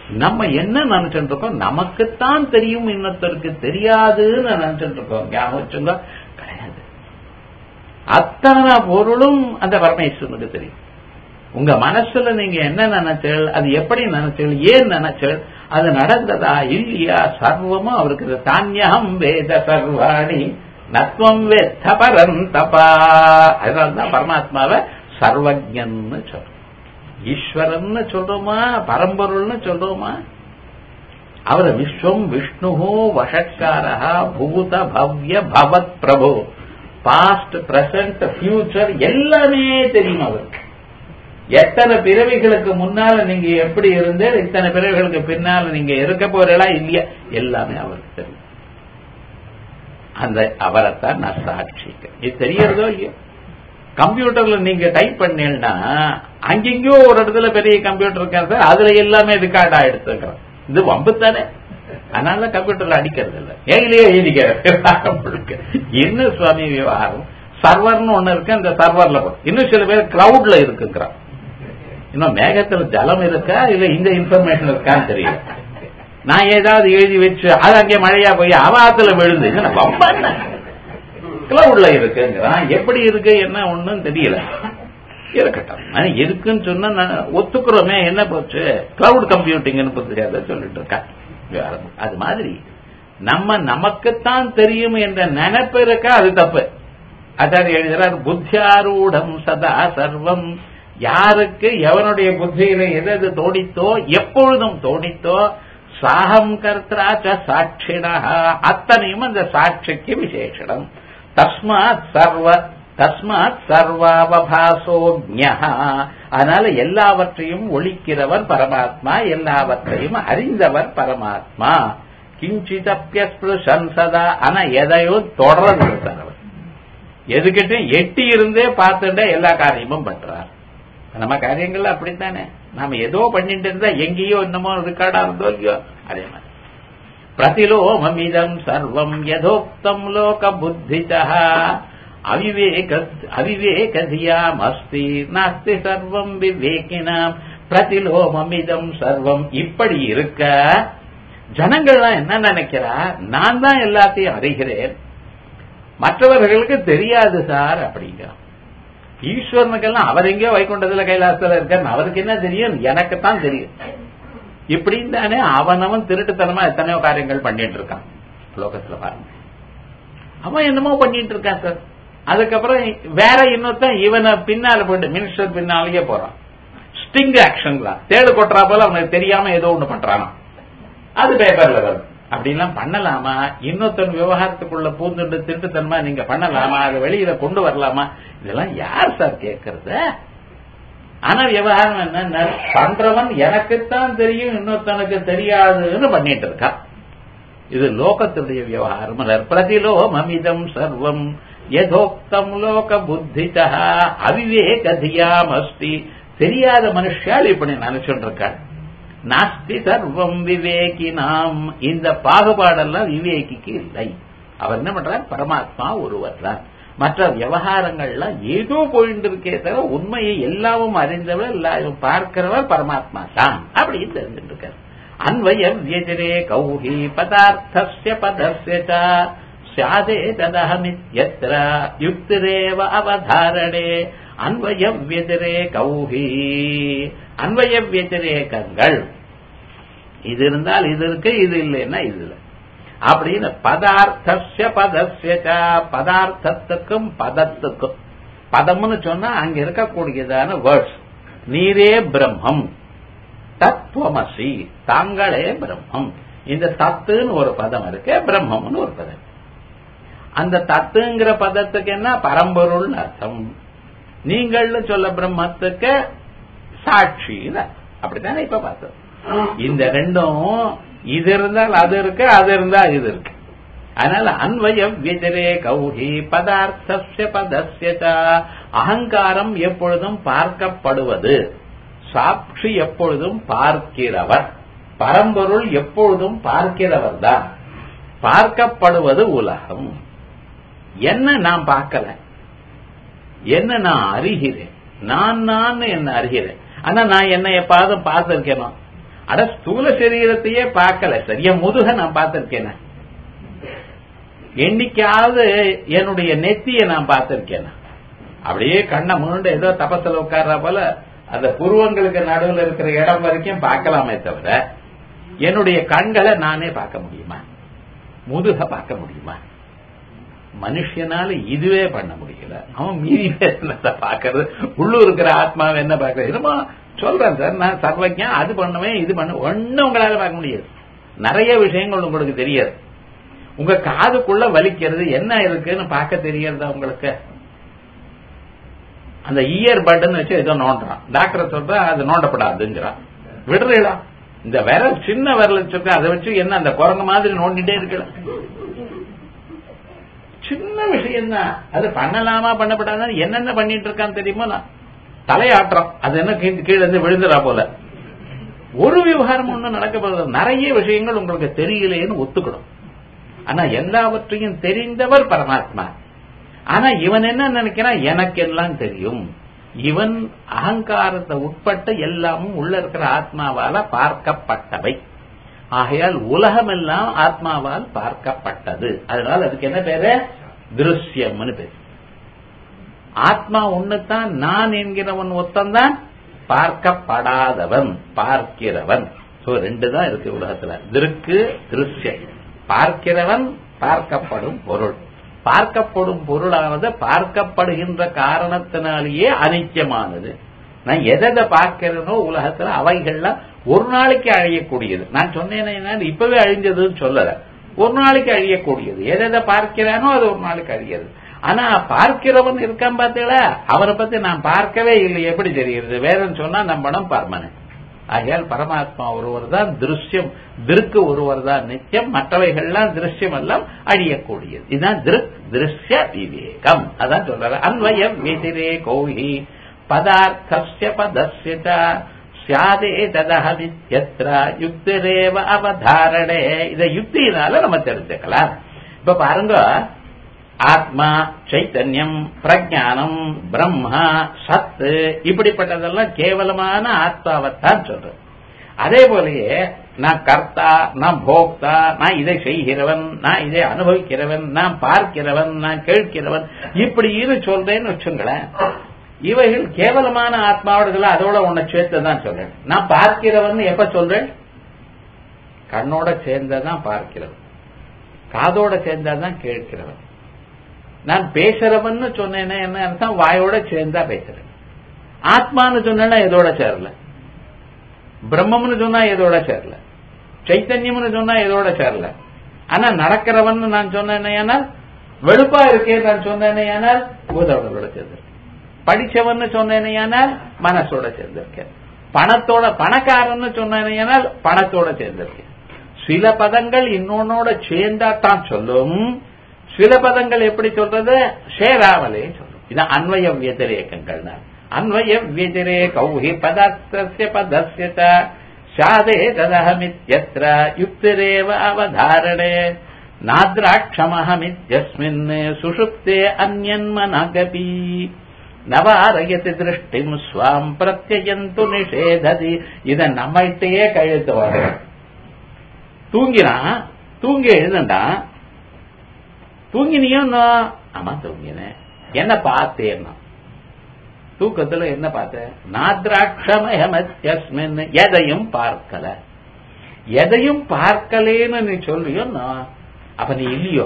நம்ம என்ன நினைச்சிட்டு இருக்கோம் நமக்குத்தான் தெரியும் இன்னொருத்தருக்கு தெரியாதுன்னு நினைச்சிட்டு இருக்கோம் ஞாபகம் வச்சுங்க கிடையாது அத்தனை பொருளும் அந்த பரமேஸ்வரனுக்கு தெரியும் உங்க மனசுல நீங்க என்ன நினைச்சல் அது எப்படி நினைச்சல் ஏன் நினைச்சல் அது நடந்ததா இல்லையா சர்வமும் அவருக்கு தானியம் வேத சர்வாணி நத்வம் வேத்த பரந்தபா அதனால்தான் பரமாத்மாவை சர்வஜன்னு சொல்றோம் ஈஸ்வரன்னு சொல்றோமா பரம்பொருள்னு சொல்றோமா அவர் விஸ்வம் விஷ்ணு வஷட்காரா பூத பவ்ய பவத் பிரபு பாஸ்ட் பிரசன்ட் ஃபியூச்சர் எல்லாமே தெரியும் அவருக்கு எத்தனை பிறவிகளுக்கு முன்னால நீங்க எப்படி இருந்தே இத்தனை பிறவிகளுக்கு பின்னால நீங்க இருக்க போறீங்களா இல்லையா எல்லாமே அவருக்கு தெரியும் அந்த அவரைத்தான் நான் சாட்சிக்கிறேன் இது தெரியறதோ இல்லையோ கம்ப்யூட்டர்ல நீங்க டைப் பண்ணீங்கன்னா அங்கெங்கயோ ஒரு இடத்துல பெரிய கம்ப்யூட்டர் இருக்காது அதுல எல்லாமே ரெக்கார்ட் ஆயிடுத்துக்கிறோம் இது வம்பு தானே அதனால கம்ப்யூட்டர்ல அடிக்கிறது இல்ல ஏங்கிலேயே எழுதிக்கிறது என்ன சுவாமி விவகாரம் சர்வர்னு ஒண்ணு இருக்கு அந்த சர்வர்ல இன்னும் சில பேர் கிளவுட்ல இருக்குங்கிறான் இன்னும் மேகத்துல ஜலம் இருக்கா இல்ல இந்த இன்ஃபர்மேஷன் இருக்கான்னு தெரியல நான் ஏதாவது எழுதி வச்சு அது அங்கே மழையா போய் அவாத்துல விழுந்து கிளவுட்ல இருக்குங்கிறான் எப்படி இருக்கு என்ன ஒண்ணும் தெரியல இருக்கட்டும் இருக்குன்னு சொன்னா நான் ஒத்துக்கிறோமே என்ன போச்சு கிளவுட் கம்ப்யூட்டிங்னு புரியாத சொல்லிட்டு இருக்கேன் அது மாதிரி நம்ம நமக்குத்தான் தெரியும் என்ற நினைப்பு இருக்கா அது தப்பு ஆச்சாரிய எழுதுறார் புத்தியாரூடம் சதா சர்வம் யாருக்கு எவனுடைய புத்தியில எது எது தோணித்தோ எப்பொழுதும் தோணித்தோ சாகம் கர்த்தராச்ச சாட்சிணா அத்தனையும் அந்த சாட்சிக்கு விசேஷனம் தஸ்மாத் சர்வ தஸ்மாத் சர்வாவபாசோஜா அதனால எல்லாவற்றையும் ஒழிக்கிறவர் பரமாத்மா எல்லாவற்றையும் அறிந்தவர் பரமாத்மா கிஞ்சிதப்பியஸ்பிருஷன் சதா ஆனா எதையோ தொடர்ந்து அவர் எதுக்கிட்ட எட்டி இருந்தே பார்த்துட்டா எல்லா காரியமும் பண்றார் நம்ம காரியங்கள்ல அப்படித்தானே நாம ஏதோ பண்ணிட்டு இருந்தா எங்கேயோ என்னமோ ரெக்கார்டா இருந்தோ இல்லையோ அதே மாதிரி பிரதிலோமமிதம் சர்வம் யதோக்தம் லோக புத்திதா அவிவேக அவிவேகதியாம் அஸ்தி நாஸ்தி சர்வம் விவேகினாம் பிரதிலோமமிதம் சர்வம் இப்படி இருக்க ஜனங்கள்லாம் என்ன நினைக்கிறா நான் தான் எல்லாத்தையும் அறிகிறேன் மற்றவர்களுக்கு தெரியாது சார் அப்படிங்கிறான் ஈஸ்வரனுக்கெல்லாம் அவர் எங்கேயோ வைகுண்டத்துல கைலாசத்துல இருக்காரு அவருக்கு என்ன தெரியும் எனக்குத்தான் தெரியும் இப்படின்னு தானே அவனவன் திருட்டுத்தனமா எத்தனையோ காரியங்கள் பண்ணிட்டு இருக்கான் லோகத்துல பாருங்க அவன் என்னமோ பண்ணிட்டு இருக்கான் சார் அதுக்கப்புறம் வேற இன்னொருத்தன் இவனை பின்னால போயிட்டு மினிஸ்டர் பின்னாலேயே போறான் ஸ்டிங் ஆக்ஷன் தான் தேடு கொட்டுறா போல அவனுக்கு தெரியாம ஏதோ ஒண்ணு பண்றானா அது பேப்பர்ல வருது அப்படிலாம் பண்ணலாமா இன்னொருத்தன் விவகாரத்துக்குள்ள பூந்துண்டு திருட்டுத்தனமா நீங்க பண்ணலாமா அதை வெளியில கொண்டு வரலாமா இதெல்லாம் யார் சார் கேட்கறது ஆனா விவகாரம் என்ன பண்றவன் எனக்குத்தான் தெரியும் இன்னொருத்தனுக்கு தெரியாதுன்னு பண்ணிட்டு இருக்கான் இது லோகத்துடைய விவகாரம் பிரதிலோமமிதம் சர்வம் யதோக்தம் லோக புத்திதா அவிவேகதியாம் அஸ்தி தெரியாத மனுஷால் இப்படி நினைச்சுட்டு இருக்காள் நாஸ்தி சர்வம் விவேகி நாம் இந்த பாகுபாடெல்லாம் விவேகிக்கு இல்லை அவர் என்ன பண்றார் பரமாத்மா ஒருவர் தான் மற்ற விவகாரங்கள்லாம் ஏதோ போயிட்டு இருக்கே தவிர உண்மையை எல்லாமும் அறிந்தவர் எல்லாரும் பார்க்கிறவர் பரமாத்மா தான் அப்படின்னு தெரிஞ்சுட்டு இருக்கார் அன்வய வியஜரே கௌஹி பதார்த்தஸ்ய பதஸ்ய சாதே ததஹமித்யத்ர யுக்திரேவ அவதாரணே அன்வய வியதிரே கௌஹி அன்வய வியதிரேகங்கள் இது இருந்தால் இது இருக்கு இது இல்லைன்னா இது இல்லை அப்படின்னு பதார்த்தஸ்ய பதஸ்ய பதார்த்தத்துக்கும் பதத்துக்கும் பதம்னு சொன்னா அங்க இருக்கக்கூடியதான வேர்ட்ஸ் நீரே பிரம்மம் தத்துவமசி தாங்களே பிரம்மம் இந்த தத்துன்னு ஒரு பதம் இருக்கு பிரம்மம்னு ஒரு பதம் அந்த தத்துங்கிற பதத்துக்கு என்ன பரம்பொருள்னு அர்த்தம் நீங்கள்னு சொல்ல பிரம்மத்துக்கு சாட்சின்னு அப்படித்தானே இப்ப பார்த்தோம் இந்த ரெண்டும் இது இருந்தால் அது இருக்கு அது இருந்தா இது இருக்கு அதனால அன்வய வியதிரே கௌஹி பதார்த்தஸ்ய பதஸ்ய அகங்காரம் எப்பொழுதும் பார்க்கப்படுவது சாட்சி எப்பொழுதும் பார்க்கிறவர் பரம்பொருள் எப்பொழுதும் பார்க்கிறவர் தான் பார்க்கப்படுவது உலகம் என்ன நான் பார்க்கல என்ன நான் அறிகிறேன் நான் நான் என்ன அறிகிறேன் ஆனா நான் என்ன எப்பாவது பார்த்திருக்கேனோ அட ஸ்தூல சரீரத்தையே பார்க்கல சரியா முதுக நான் பார்த்திருக்கேன் என்னைக்காவது என்னுடைய நெத்திய நான் பார்த்திருக்கேன் அப்படியே கண்ணை முன்னுண்டு ஏதோ தபத்துல உட்கார்ற போல அந்த புருவங்களுக்கு நடுவில் இருக்கிற இடம் வரைக்கும் பார்க்கலாமே தவிர என்னுடைய கண்களை நானே பார்க்க முடியுமா முதுக பார்க்க முடியுமா மனுஷனால இதுவே பண்ண முடியல அவன் மீறி என்னத்தை பாக்குறது உள்ளூர் இருக்கிற ஆத்மாவை என்ன பாக்குறது என்னமோ சொல்றேன் சார் நான் சர்வஜன் அது பண்ணுவேன் இது பண்ண ஒன்னும் உங்களால பார்க்க முடியாது நிறைய விஷயங்கள் உங்களுக்கு தெரியாது உங்க காதுக்குள்ள வலிக்கிறது என்ன இருக்குன்னு பார்க்க தெரியறதா உங்களுக்கு அந்த இயர் பட்டன் வச்சு ஏதோ நோண்டுறான் டாக்டர் சொல்றா அது நோண்டப்படாதுங்கிறான் விடுறீங்களா இந்த விரல் சின்ன விரல் வச்சிருக்க அதை வச்சு என்ன அந்த குரங்கு மாதிரி நோண்டிட்டே இருக்கல சின்ன விஷயம் தான் அது பண்ணலாமா பண்ணப்படாதா என்னென்ன பண்ணிட்டு இருக்கான்னு தெரியுமா நான் தலையாட்டுறோம் அது என்ன கீழே இருந்து விழுந்துடா போல ஒரு விவகாரம் ஒன்றும் நடக்க போறது நிறைய விஷயங்கள் உங்களுக்கு தெரியலையேன்னு ஒத்துக்கணும் ஆனா எல்லாவற்றையும் தெரிந்தவர் பரமாத்மா ஆனா இவன் என்ன நினைக்கிறான் எனக்கு எல்லாம் தெரியும் இவன் அகங்காரத்தை உட்பட்ட எல்லாமும் உள்ள இருக்கிற ஆத்மாவால பார்க்கப்பட்டவை ஆகையால் உலகம் எல்லாம் ஆத்மாவால் பார்க்கப்பட்டது அதனால அதுக்கு என்ன பேரு திருஷ்யம்னு பேரு ஆத்மா ஒண்ணுதான் நான் என்கிறவன் ஒத்தந்தான் பார்க்கப்படாதவன் பார்க்கிறவன் சோ ரெண்டு தான் இருக்கு உலகத்துல திருக்கு திருஷ்யம் பார்க்கிறவன் பார்க்கப்படும் பொருள் பார்க்கப்படும் பொருளானது பார்க்கப்படுகின்ற காரணத்தினாலேயே அனித்தியமானது நான் எதை பார்க்கிறேனோ உலகத்துல அவைகள்லாம் ஒரு நாளைக்கு அழியக்கூடியது நான் சொன்னேன் இப்பவே அழிஞ்சதுன்னு சொல்லல ஒரு நாளைக்கு அழியக்கூடியது எதை பார்க்கிறானோ அது ஒரு நாளைக்கு அழியது ஆனா பார்க்கிறவன் இருக்கான் பார்த்தீங்களா அவரை பத்தி நான் பார்க்கவே இல்லை எப்படி தெரியுது வேறன்னு சொன்னா நம்பணும் பர்மனன்ட் ஆகையால் பரமாத்மா ஒருவர் தான் திருஷ்யம் திருக்கு ஒருவர் தான் நித்தியம் மற்றவைகள்லாம் திருஷ்யம் எல்லாம் அழியக்கூடியது இதுதான் திருக் திருஷ்ய விவேகம் அதான் சொல்றாரு அன்வயம் வெதிரே கோஹி பதார்த்தஸ்ய பதஸ்ய சியாதே ததஹமித்யத்ர யுக்திரேவ அவதாரணே இதை யுக்தியினால நம்ம தெரிஞ்சுக்கலாம் இப்ப பாருங்க ஆத்மா சைத்தன்யம் பிரஜானம் பிரம்மா சத்து இப்படிப்பட்டதெல்லாம் கேவலமான ஆத்மாவைத்தான் சொல்றது அதே போலயே நான் கர்த்தா நான் போக்தா நான் இதை செய்கிறவன் நான் இதை அனுபவிக்கிறவன் நான் பார்க்கிறவன் நான் கேட்கிறவன் இப்படி இரு சொல்றேன்னு வச்சுங்களேன் இவைகள் கேவலமான ஆத்மாவோட அதோட உன்னை சேர்த்து தான் சொல்றேன் நான் பார்க்கிறவன் எப்ப சொல்றேன் கண்ணோட சேர்ந்ததான் பார்க்கிறவன் காதோட சேர்ந்தாதான் கேட்கிறவன் நான் பேசுறவன்னு சொன்னேன்னா என்ன அர்த்தம் வாயோட சேர்ந்தா பேசுறேன் ஆத்மான்னு சொன்னா எதோட சேரல பிரம்மம்னு சொன்னா எதோட சேரல சைத்தன்யம்னு சொன்னா எதோட சேரல ஆனா நடக்கிறவன் நான் சொன்னேன்னா வெளுப்பா இருக்கேன் நான் சொன்னேன்னா பூதவர்களோட சேர்ந்திருக்கேன் படிச்சவன் சொன்னேனால் மனசோட சேர்ந்திருக்கேன் பணத்தோட பணக்காரன்னு சொன்னேனால் பணத்தோட சேர்ந்திருக்கேன் சில பதங்கள் இன்னொன்னோட சேர்ந்தா தான் சொல்லும் சில பதங்கள் எப்படி சொல்றது சேராமலே சொல்லும் இது அன்வய வியதிரேக்கங்கள் அன்வய வியதிரே கௌஹி பதார்த்தஸ்ய பதஸ்ய சாதே ததஹமித்யத்ர யுக்திரேவ அவதாரணே நாத்ராட்சமஹமித்யஸ்மின் சுஷுப்தே அந்யன்மனகபி நவாரயத்து திருஷ்டிம் ஸ்வாம் பிரத்யஜந்து நிஷேததி இத நம்மகிட்டயே கழுத்து வர தூங்கினான் தூங்கி எழுதண்டான் தூங்கினியும் ஆமா தூங்கினேன் என்ன பார்த்தேன்னா தூக்கத்துல என்ன பார்த்த நாத்ராட்சமயமத்யஸ்மின் எதையும் பார்க்கல எதையும் பார்க்கலேன்னு நீ சொல்றியோ அப்ப நீ இல்லையோ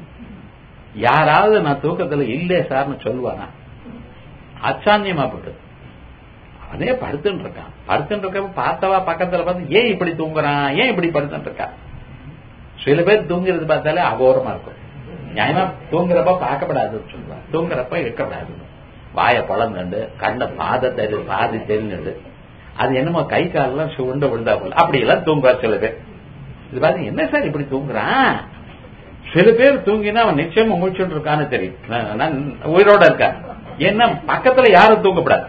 யாராவது நான் தூக்கத்துல இல்லே சார்னு சொல்லுவானா அச்சான்யமா போட்டு அவனே படுத்துட்டு இருக்கான் படுத்துட்டு இருக்க பார்த்தவா பக்கத்துல பார்த்து ஏன் இப்படி தூங்குறான் ஏன் இப்படி படுத்துட்டு இருக்கான் சில பேர் தூங்குறது பார்த்தாலே அகோரமா இருக்கும் நியாயமா தூங்குறப்ப பார்க்கப்படாதுன்னு சொல்லுவான் தூங்குறப்ப இருக்கக்கூடாது வாய பழங்கண்டு கண்ண பாத தெரி பாதி தெரிஞ்சுண்டு அது என்னமோ கை காலெல்லாம் சுண்ட விழுந்தா போல அப்படி எல்லாம் தூங்குவார் சில பேர் இது பாருங்க என்ன சார் இப்படி தூங்குறான் சில பேர் தூங்கினா அவன் நிச்சயமா முடிச்சுட்டு இருக்கான்னு தெரியும் நான் உயிரோட இருக்கேன் என்ன பக்கத்துல யாரும் தூங்கப்படாது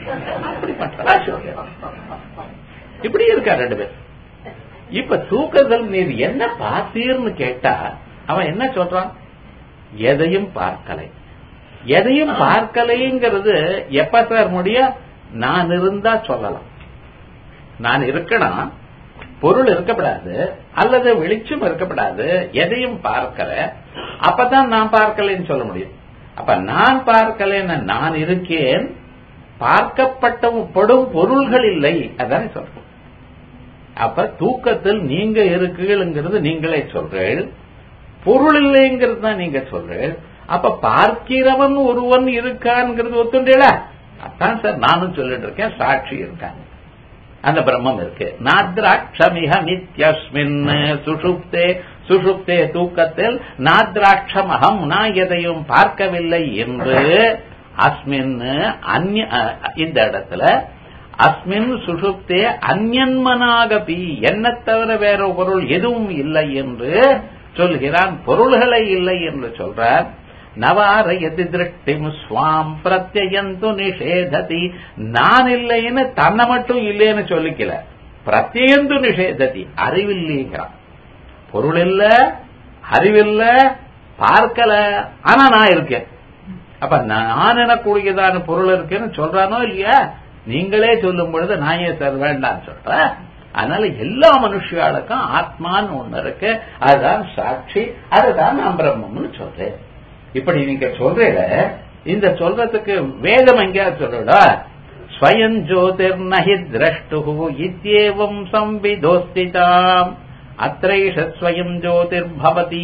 இப்படி இருக்கா ரெண்டு பேர் இப்ப தூக்கத்தில் நீர் என்ன பார்த்தீர்னு கேட்டா அவன் என்ன சொல்றான் எதையும் பார்க்கலை எதையும் பார்க்கலைங்கிறது எப்ப சார் முடியும் நான் இருந்தா சொல்லலாம் நான் இருக்கணும் பொருள் இருக்கப்படாது அல்லது வெளிச்சம் இருக்கப்படாது எதையும் பார்க்கல அப்பதான் நான் பார்க்கலன்னு சொல்ல முடியும் அப்ப நான் பார்க்கலன்னு நான் இருக்கேன் பார்க்கப்பட்ட படும் பொருள்கள் இல்லை அதானே சொல்றேன் அப்ப தூக்கத்தில் நீங்க இருக்கீங்கிறது நீங்களே சொல்றேன் பொருள் இல்லைங்கிறது தான் நீங்க சொல்றேன் அப்ப பார்க்கிறவன் ஒருவன் இருக்கான்ங்கிறது ஒத்துண்டேடா அதான் சார் நானும் சொல்லிட்டு இருக்கேன் சாட்சி இருக்காங்க அந்த பிரம்மம் இருக்கு நாத்ராட்சமிக நித்யஸ்மின் சுஷுப்தே சுஷுப்தே தூக்கத்தில் நாத்ராட்சமகம் நான் எதையும் பார்க்கவில்லை என்று அஸ்மின் அந்நிய இந்த இடத்துல அஸ்மின் சுஷுப்தே அந்யன்மனாகபி என்ன தவிர வேற பொருள் எதுவும் இல்லை என்று சொல்கிறான் பொருள்களை இல்லை என்று சொல்றார் நவாரயதி திருஷ்டிம் ஸ்வாம் பிரத்யந்து நிஷேததி நான் இல்லைன்னு தன்னை மட்டும் இல்லைன்னு சொல்லிக்கல பிரத்யந்து நிஷேததி அறிவில்லைங்கிறான் பொருள் இல்ல அறிவில்ல பார்க்கல ஆனா நான் இருக்கேன் அப்ப நான் எனக்கூடியதான பொருள் இருக்கேன்னு சொல்றானோ இல்லையா நீங்களே சொல்லும் பொழுது நான் ஏன் சார் வேண்டாம்னு சொல்றேன் அதனால எல்லா மனுஷியாளுக்கும் ஆத்மான்னு ஒண்ணு இருக்கு அதுதான் சாட்சி அதுதான் நான் பிரம்மம்னு சொல்றேன் இப்படி நீங்க சொல்றீல இந்த சொல்றதுக்கு வேதம் எங்கேயாவது சொல்லடா ஸ்வயம் ஜோதிர் நஹி திரஷ்டு இத்தியேவம் சம்விதோஸ்திதாம் அத்ரைஷ ஸ்வயம் ஜோதிர் பவதி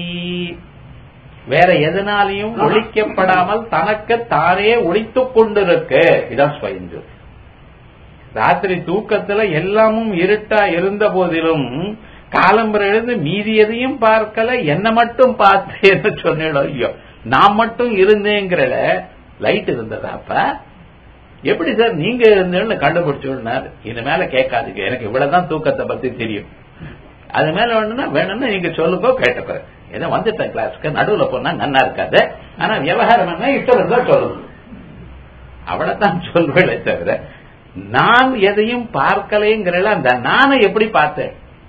வேற எதனாலையும் ஒழிக்கப்படாமல் தனக்கு தானே ஒழித்துக் கொண்டிருக்கு இதான் ஸ்வயம் ஜோதி ராத்திரி தூக்கத்துல எல்லாமும் இருட்டா இருந்த போதிலும் காலம்பரை எழுந்து மீதி எதையும் பார்க்கல என்ன மட்டும் பார்த்தேன்னு சொன்னிடும் ஐயோ நான் மட்டும் இருந்தேங்கிறல லைட் இருந்ததா அப்ப எப்படி சார் நீங்க இருந்தேன்னு கண்டுபிடிச்சுனாரு இது மேல கேட்காதீங்க எனக்கு இவ்வளவுதான் தூக்கத்தை பத்தி தெரியும் அது மேல வேணும்னா வேணும்னா நீங்க சொல்லுக்கோ கேட்டுக்கிறேன் ஏதோ வந்துட்டேன் கிளாஸ்க்கு நடுவுல போனா நன்னா இருக்காது ஆனா விவகாரம் என்ன இஷ்டம் இருந்தா சொல்லணும் அவ்வளவுதான் சொல்வேளே தவிர நான் எதையும் பார்க்கலைங்கிறல அந்த நானை எப்படி பார்த்தேன்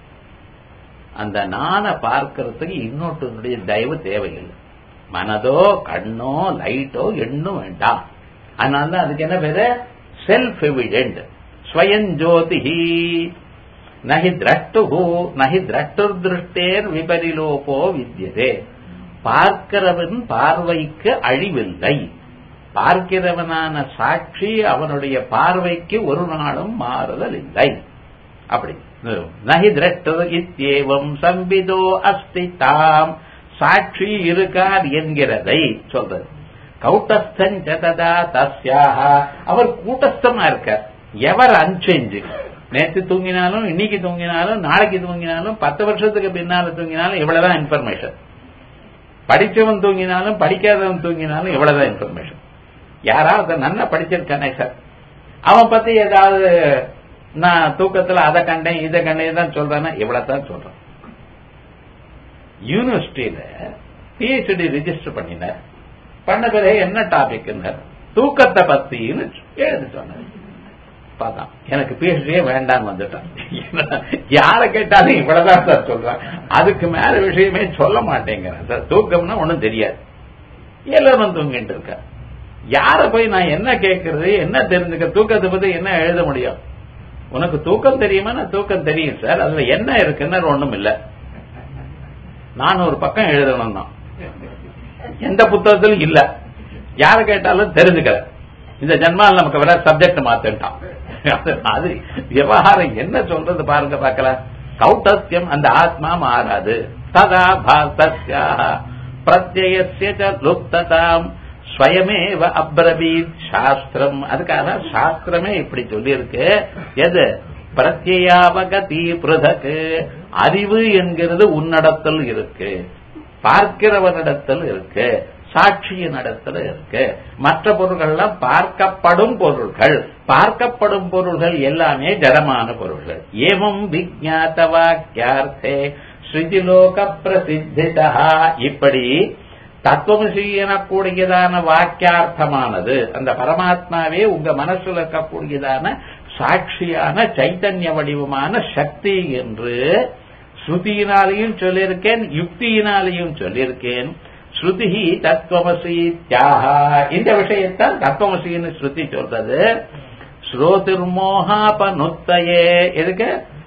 அந்த நானை பார்க்கறதுக்கு இன்னொருத்தனுடைய தயவு தேவையில்லை மனதோ கண்ணோ லைட்டோ எண்ணும் வேண்டாம் அதனால தான் அதுக்கு என்ன பேரு செல்ஃப் எவிடென்ட் ஸ்வயஞ்சோதிஹி நகி திரஷ்டு நகி திரஷ்டுர் திருஷ்டேர் விபரிலோபோ வித்தியதே பார்க்கிறவன் பார்வைக்கு அழிவில்லை பார்க்கிறவனான சாட்சி அவனுடைய பார்வைக்கு ஒரு நாளும் மாறுதல் இல்லை அப்படி நகி திரஷ்டு இத்தியேவம் சம்பிதோ அஸ்தி தாம் சாட்சி இருக்கார் என்கிறதை சொல்றது கௌட்டஸ்தா தஸ்யாக அவர் கூட்டஸ்தமா இருக்கார் எவர் அன்சேஞ்சு நேற்று தூங்கினாலும் இன்னைக்கு தூங்கினாலும் நாளைக்கு தூங்கினாலும் பத்து வருஷத்துக்கு பின்னால தூங்கினாலும் இவ்வளவுதான் இன்ஃபர்மேஷன் படிச்சவன் தூங்கினாலும் படிக்காதவன் தூங்கினாலும் இவ்வளவுதான் இன்ஃபர்மேஷன் யாராவது நல்லா படிச்சிருக்கானே சார் அவன் பத்தி ஏதாவது நான் தூக்கத்துல அதை கண்டேன் இதை கண்டேன் தான் சொல்றானா இவ்வளவுதான் சொல்றான் யூனிவர்சிட்டியில பிஹெச்டி ரிஜிஸ்டர் பண்ணினார் பண்ண பிறகு என்ன டாபிக் தூக்கத்தை பத்தின்னு எழுதி சொன்னார் பார்த்தான் எனக்கு பிஹெச்டியே வேண்டான்னு வந்துட்டான் யார கேட்டாலும் இவ்வளவுதான் சார் சொல்றான் அதுக்கு மேல விஷயமே சொல்ல மாட்டேங்கிறேன் சார் தூக்கம்னா ஒண்ணும் தெரியாது எல்லாரும் தூங்கிட்டு இருக்க யார போய் நான் என்ன கேட்கறது என்ன தெரிஞ்சுக்க தூக்கத்தை பத்தி என்ன எழுத முடியும் உனக்கு தூக்கம் தெரியுமா நான் தூக்கம் தெரியும் சார் அதுல என்ன இருக்குன்னு ஒண்ணும் இல்ல நான் ஒரு பக்கம் எழுதணும் தான் எந்த புத்தகத்திலும் இல்ல யார கேட்டாலும் தெரிஞ்சுக்கல இந்த ஜென்மால் நமக்கு வர சப்ஜெக்ட் மாத்திட்டான் அது விவகாரம் என்ன சொல்றது பாருங்க பார்க்கலாம் கௌட்டஸ்யம் அந்த ஆத்மா மாறாது ததா பாசஸ்யா பிரத்யசிய லுப்ததாம் ஸ்வயமேவ அப்ரபீத் சாஸ்திரம் அதுக்காக சாஸ்திரமே இப்படி சொல்லியிருக்கு எது பிரத்யாவகதி பிரதக்கு அறிவு என்கிறது உன்னடத்தில் இருக்கு பார்க்கிறவனிடத்தில் இருக்கு சாட்சியின் இடத்துல இருக்கு மற்ற பொருள்கள்லாம் பார்க்கப்படும் பொருள்கள் பார்க்கப்படும் பொருள்கள் எல்லாமே ஜடமான பொருள்கள் ஏவம் விஜாத்த வாக்கியார்த்தே ஸ்ருதிலோக பிரசித்திதா இப்படி தத்துவமசி எனக்கூடியதான வாக்கியார்த்தமானது அந்த பரமாத்மாவே உங்க மனசுல இருக்கக்கூடியதான சாட்சியான சைத்தன்ய வடிவமான சக்தி என்று ஸ்ருதியினாலையும் சொல்லியிருக்கேன் யுக்தியினாலையும் சொல்லியிருக்கேன் ஸ்ருதி தத்துவமசி தியாகா இந்த விஷயத்தான் தத்துவமசின்னு ஸ்ருதி சொல்றது ஸ்ரோதிர்மோகாபனுத்தையே எதுக்கு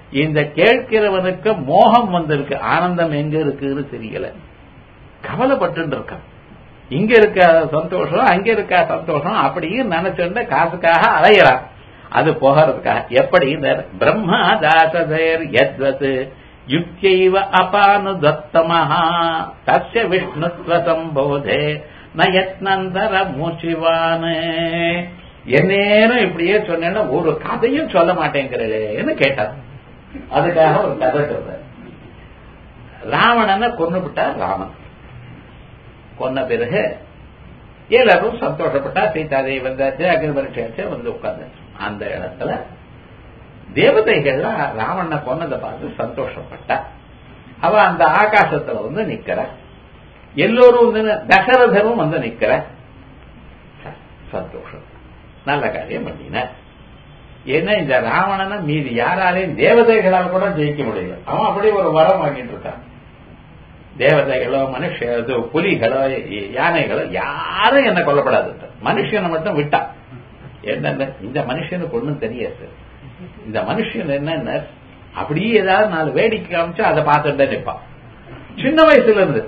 இந்த கேட்கிறவனுக்கு மோகம் வந்திருக்கு ஆனந்தம் எங்க இருக்குன்னு தெரியல கவலைப்பட்டு இருக்கான் இங்க இருக்க சந்தோஷம் அங்க இருக்க சந்தோஷம் அப்படின்னு நினைச்சுட்டு காசுக்காக அலையிறான் அது போகிறதுக்காக எப்படி பிரம்மா தாசதேர் எத்வத் யுக்தைவ அபானுதத்தமஹா தஸ்ய விஷ்ணுத்வ சம்போதே நயத்னந்தர மூச்சிவானே என்னேனும் இப்படியே சொன்னேன்னா ஒரு கதையும் சொல்ல மாட்டேங்கிறேன்னு கேட்டார் அதுக்காக ஒரு கதை சொல்ற ராவணனை கொண்டு விட்டார் ராமன் கொன்ன பிறகு எல்லாரும் சந்தோஷப்பட்டா சீதாதேவி வந்தாச்சு அக்னி பரீட்சாச்சு வந்து உட்கார்ந்து அந்த இடத்துல தேவதைகள்லாம் ராவணனை கொன்னதை பார்த்து சந்தோஷப்பட்டா அவ அந்த ஆகாசத்துல வந்து நிக்கிற எல்லோரும் வந்து தசரதரும் வந்து நிக்கிற சந்தோஷம் நல்ல காரியம் பண்ணின ஏன்னா இந்த ராவணனை மீதி யாராலையும் தேவதைகளால் கூட ஜெயிக்க முடியல அவன் அப்படியே ஒரு வரம் வாங்கிட்டு இருக்கான் தேவதைகளோ மனுஷ இது புலிகளோ யானைகளோ யாரும் என்ன கொல்லப்படாது மனுஷனை மட்டும் விட்டான் என்னென்ன இந்த மனுஷனுக்கு ஒண்ணும் தெரியாது இந்த மனுஷன் என்னென்ன அப்படியே ஏதாவது நாலு வேடிக்கை காமிச்சு அதை பார்த்துட்டே நிற்பான் சின்ன வயசுல இருந்து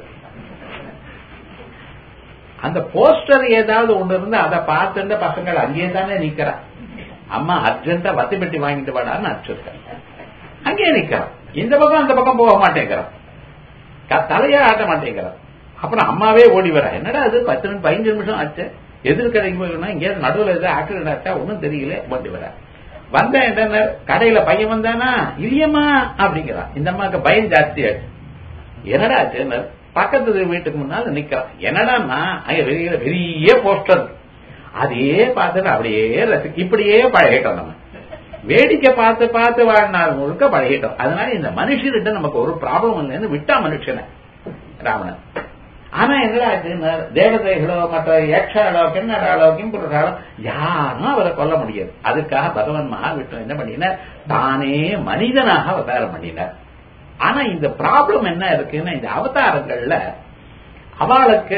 அந்த போஸ்டர் ஏதாவது ஒண்ணு இருந்து அதை பார்த்துட்டு பசங்கள் அங்கேயே தானே நிக்கிறான் அம்மா அர்ஜென்டா வத்தி பெட்டி வாங்கிட்டு வாடான்னு அடிச்சிருக்கேன் அங்கேயே நிக்கிறான் இந்த பக்கம் அந்த பக்கம் போக மாட்டேங்கிறான் தலையே ஆட்ட மாட்டேங்கிறான் அப்புறம் அம்மாவே ஓடி வர என்னடா அது பத்து நிமிஷம் பதினஞ்சு நிமிஷம் ஆச்சு எதிர்கடைக்கு போயிருந்தா இங்கேயாவது நடுவில் ஏதாவது ஆக்சிடென்ட் ஆச்சா ஒன்றும் தெரியல ஓடி வர வந்தேன் என்ன கடையில பையன் வந்தானா இல்லையம்மா அப்படிங்கிறான் இந்த அம்மாவுக்கு பயம் ஜாஸ்தி ஆச்சு என்னடா ஆச்சு பக்கத்து வீட்டுக்கு முன்னால நிக்கிறான் என்னடான்னா அங்க பெரிய பெரிய போஸ்டர் அதையே பார்த்துட்டு அப்படியே ரசி இப்படியே பழகிட்டோம் நம்ம வேடிக்கை பார்த்து பார்த்து வாழ்நாள் முழுக்க பழகிட்டோம் அதனால இந்த மனுஷர்கிட்ட நமக்கு ஒரு ப்ராப்ளம் இல்லைன்னு விட்டா மனுஷனை ராவணன் ஆனா என்னடா தேவதைகளோ மற்ற யக்ஷாலோ கிண்ணறாளோ கிம்புறாளோ யாரும் அவரை கொல்ல முடியாது அதுக்காக பகவான் மகாவிஷ்ணு என்ன பண்ணினார் தானே மனிதனாக அவதாரம் பண்ணினார் ஆனா இந்த ப்ராப்ளம் என்ன இருக்குன்னா இந்த அவதாரங்கள்ல அவளுக்கு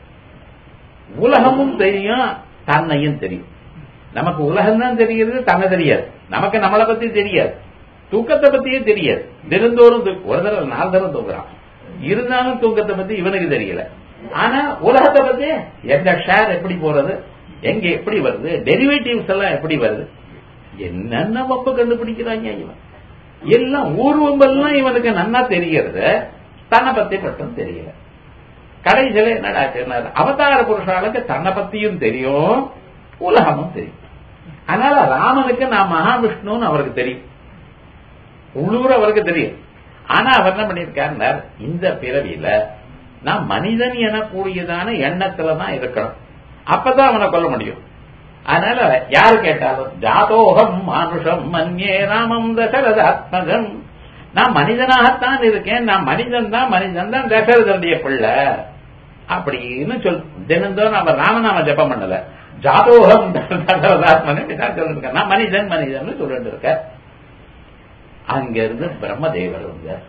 உலகமும் தெரியும் தன்னையும் தெரியும் நமக்கு உலகம் தான் தெரிகிறது தன்னை தெரியாது நமக்கு நம்மளை பத்தி தெரியாது தூக்கத்தை பத்தியே தெரியாது தினந்தோறும் ஒரு தடவை நாலு தடவை தூங்குறான் இருந்தாலும் தூக்கத்தை பத்தி இவனுக்கு தெரியல ஆனா உலகத்தை பத்தி எந்த ஷேர் எப்படி போறது எங்க எப்படி வருது டெரிவேட்டிவ்ஸ் எல்லாம் எப்படி வருது என்னென்ன வம்பு கண்டுபிடிக்கிறாங்க இவன் எல்லாம் ஊர்வம்பெல்லாம் இவனுக்கு நன்னா தெரிகிறது தன்னை பத்தி மட்டும் தெரியல கடைசியில என்னடா அவதார புருஷாளுக்கு தன்னை பத்தியும் தெரியும் உலகமும் தெரியும் அதனால ராமனுக்கு நான் மகாவிஷ்ணுன்னு அவருக்கு தெரியும் உள்ளூர் அவருக்கு தெரியும் ஆனா அவர் என்ன பண்ணிருக்காருனார் இந்த பிறவியில நான் மனிதன் எனக்கூடியதான எண்ணத்துல தான் இருக்கணும் அப்பதான் அவனை கொல்ல முடியும் அதனால யாரு கேட்டாலும் ஜாதோகம் மானுஷம் மன்யே ராமம் தசரதாத்மகம் நான் மனிதனாகத்தான் இருக்கேன் நான் மனிதன் தான் மனிதன் தான் தசரதனுடைய பிள்ளை அப்படின்னு சொல் தினந்தோறும் அவர் ராமநாம ஜபம் பண்ணல ஜாதோகம் தசரதாத்மன் சொல்லிருக்க நான் மனிதன் மனிதன் சொல்லிட்டு இருக்க அங்க இருந்து பிரம்மதேவர் வந்தார்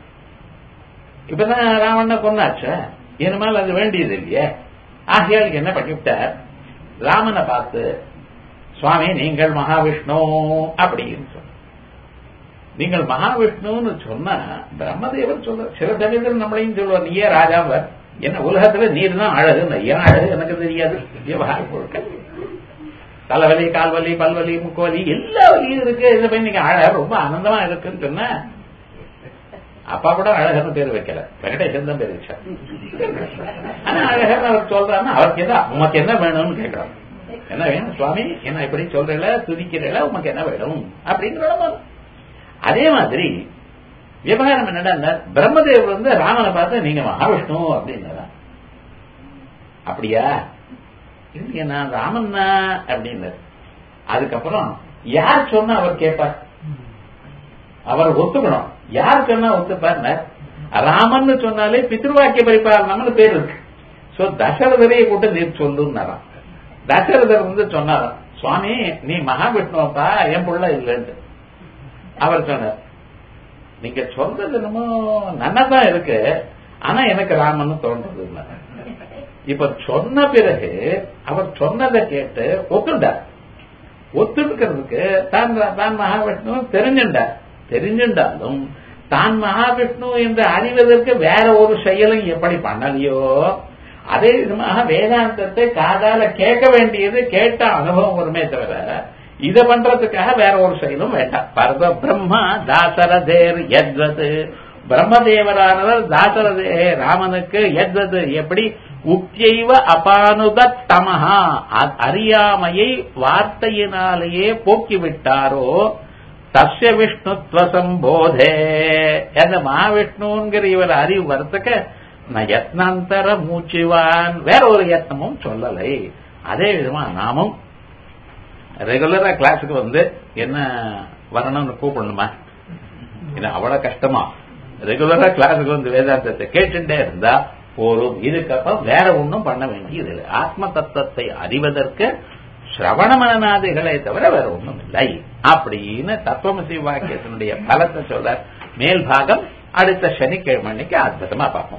இப்பதான் ராவண கொண்டாச்ச இனிமேல் அது வேண்டியது இல்லையே ஆகையாளுக்கு என்ன பண்ணிவிட்டார் ராமனை பார்த்து சுவாமி நீங்கள் மகாவிஷ்ணு அப்படின்னு சொன்ன நீங்கள் மகாவிஷ்ணுன்னு சொன்னா பிரம்மதேவர் சொல்ற சில சமயத்தில் நம்மளையும் சொல்லுவார் நீயே ராஜாவர் என்ன உலகத்துல நீர் தான் அழகு ஏன் அழகு எனக்கு தெரியாது விவகாரம் பொருட்கள் தலைவலி கால்வலி பல்வலி முக்குவலி எல்லா வலியும் இருக்கு இதை போய் நீங்க அழக ரொம்ப ஆனந்தமா இருக்குன்னு சொன்ன அப்பா கூட அழகர்னு பேர் வைக்கல வெங்கடேசன் தான் பேர் வச்சார் ஆனா அழகர்னு அவர் சொல்றாருன்னா அவருக்கு என்ன உமக்கு என்ன வேணும்னு கேட்கிறார் என்ன வேணும் சுவாமி என்ன இப்படி சொல்றல துதிக்கிறல உமக்கு என்ன வேணும் அப்படின்னு அதே மாதிரி விவகாரம் என்னடா பிரம்மதேவர் வந்து ராமனை பார்த்து நீங்க மகாவிஷ்ணு அப்படின்னு அப்படியா இல்லையா நான் ராமன் அப்படின்னாரு அதுக்கப்புறம் யார் சொன்னா அவர் கேட்பார் அவர் ஒத்துக்கணும் யார் சொன்னா ஒத்துப்பார் ராமன் சொன்னாலே பித்ருவாக்கிய பரிபாலனம்னு பேர் இருக்கு சோ தசரதரையை கூட்ட நீர் சொல்லுன்னாராம் தசரதர் வந்து சொன்னாராம் சுவாமி நீ மகாவிஷ்ணுவப்பா என் புள்ள இல்லைன்னு அவர் சொன்னார் நீங்க சொல்றது என்னமோ நன்னதான் இருக்கு ஆனா எனக்கு ராமன் தோன்றது இப்ப சொன்ன பிறகு அவர் சொன்னதை கேட்டு ஒத்துண்டார் ஒத்துக்கிறதுக்கு தான் தான் மகாவிஷ்ணு தெரிஞ்சுண்டார் தெரிஞ்சின்றாலும் தான் மகாவிஷ்ணு என்று அறிவதற்கு வேற ஒரு செயலும் எப்படி பண்ணலையோ அதே விதமாக வேதாந்தத்தை காதால கேட்க வேண்டியது கேட்ட அனுபவம் வருமே தவிர இத பண்றதுக்காக வேற ஒரு செயலும் வேண்டாம் பர்வ பிரம்மா தாசரதேர் எத்வது பிரம்மதேவரானவர் தாசரதே ராமனுக்கு எத்வது எப்படி உக்தியைவ அபானுதமஹா அறியாமையை வார்த்தையினாலேயே போக்கிவிட்டாரோ தஸ்ய விஷ்ணுத்வ சம்போதே அந்த மகாவிஷ்ணுங்கிற இவர் அறிவு வரத்துக்கு நான் யத்னாந்தர மூச்சுவான் வேற ஒரு யத்னமும் சொல்லலை அதே விதமா நாமும் ரெகுலரா கிளாஸுக்கு வந்து என்ன வரணும்னு கூப்பிடணுமா இது அவ்வளவு கஷ்டமா ரெகுலரா கிளாஸுக்கு வந்து வேதாந்தத்தை கேட்டுட்டே இருந்தா போரும் இதுக்கப்புறம் வேற ஒன்றும் பண்ண வேண்டியது இல்லை ஆத்ம தத்துவத்தை அறிவதற்கு சிரவண மனநாதிகளை தவிர வேற ஒன்றும் இல்லை அப்படின்னு தத்துவமசி வாக்கியத்தினுடைய பலத்தை சொல்ற மேல் பாகம் அடுத்த சனிக்கிழமை அன்னைக்கு அற்புதமா பார்ப்போம்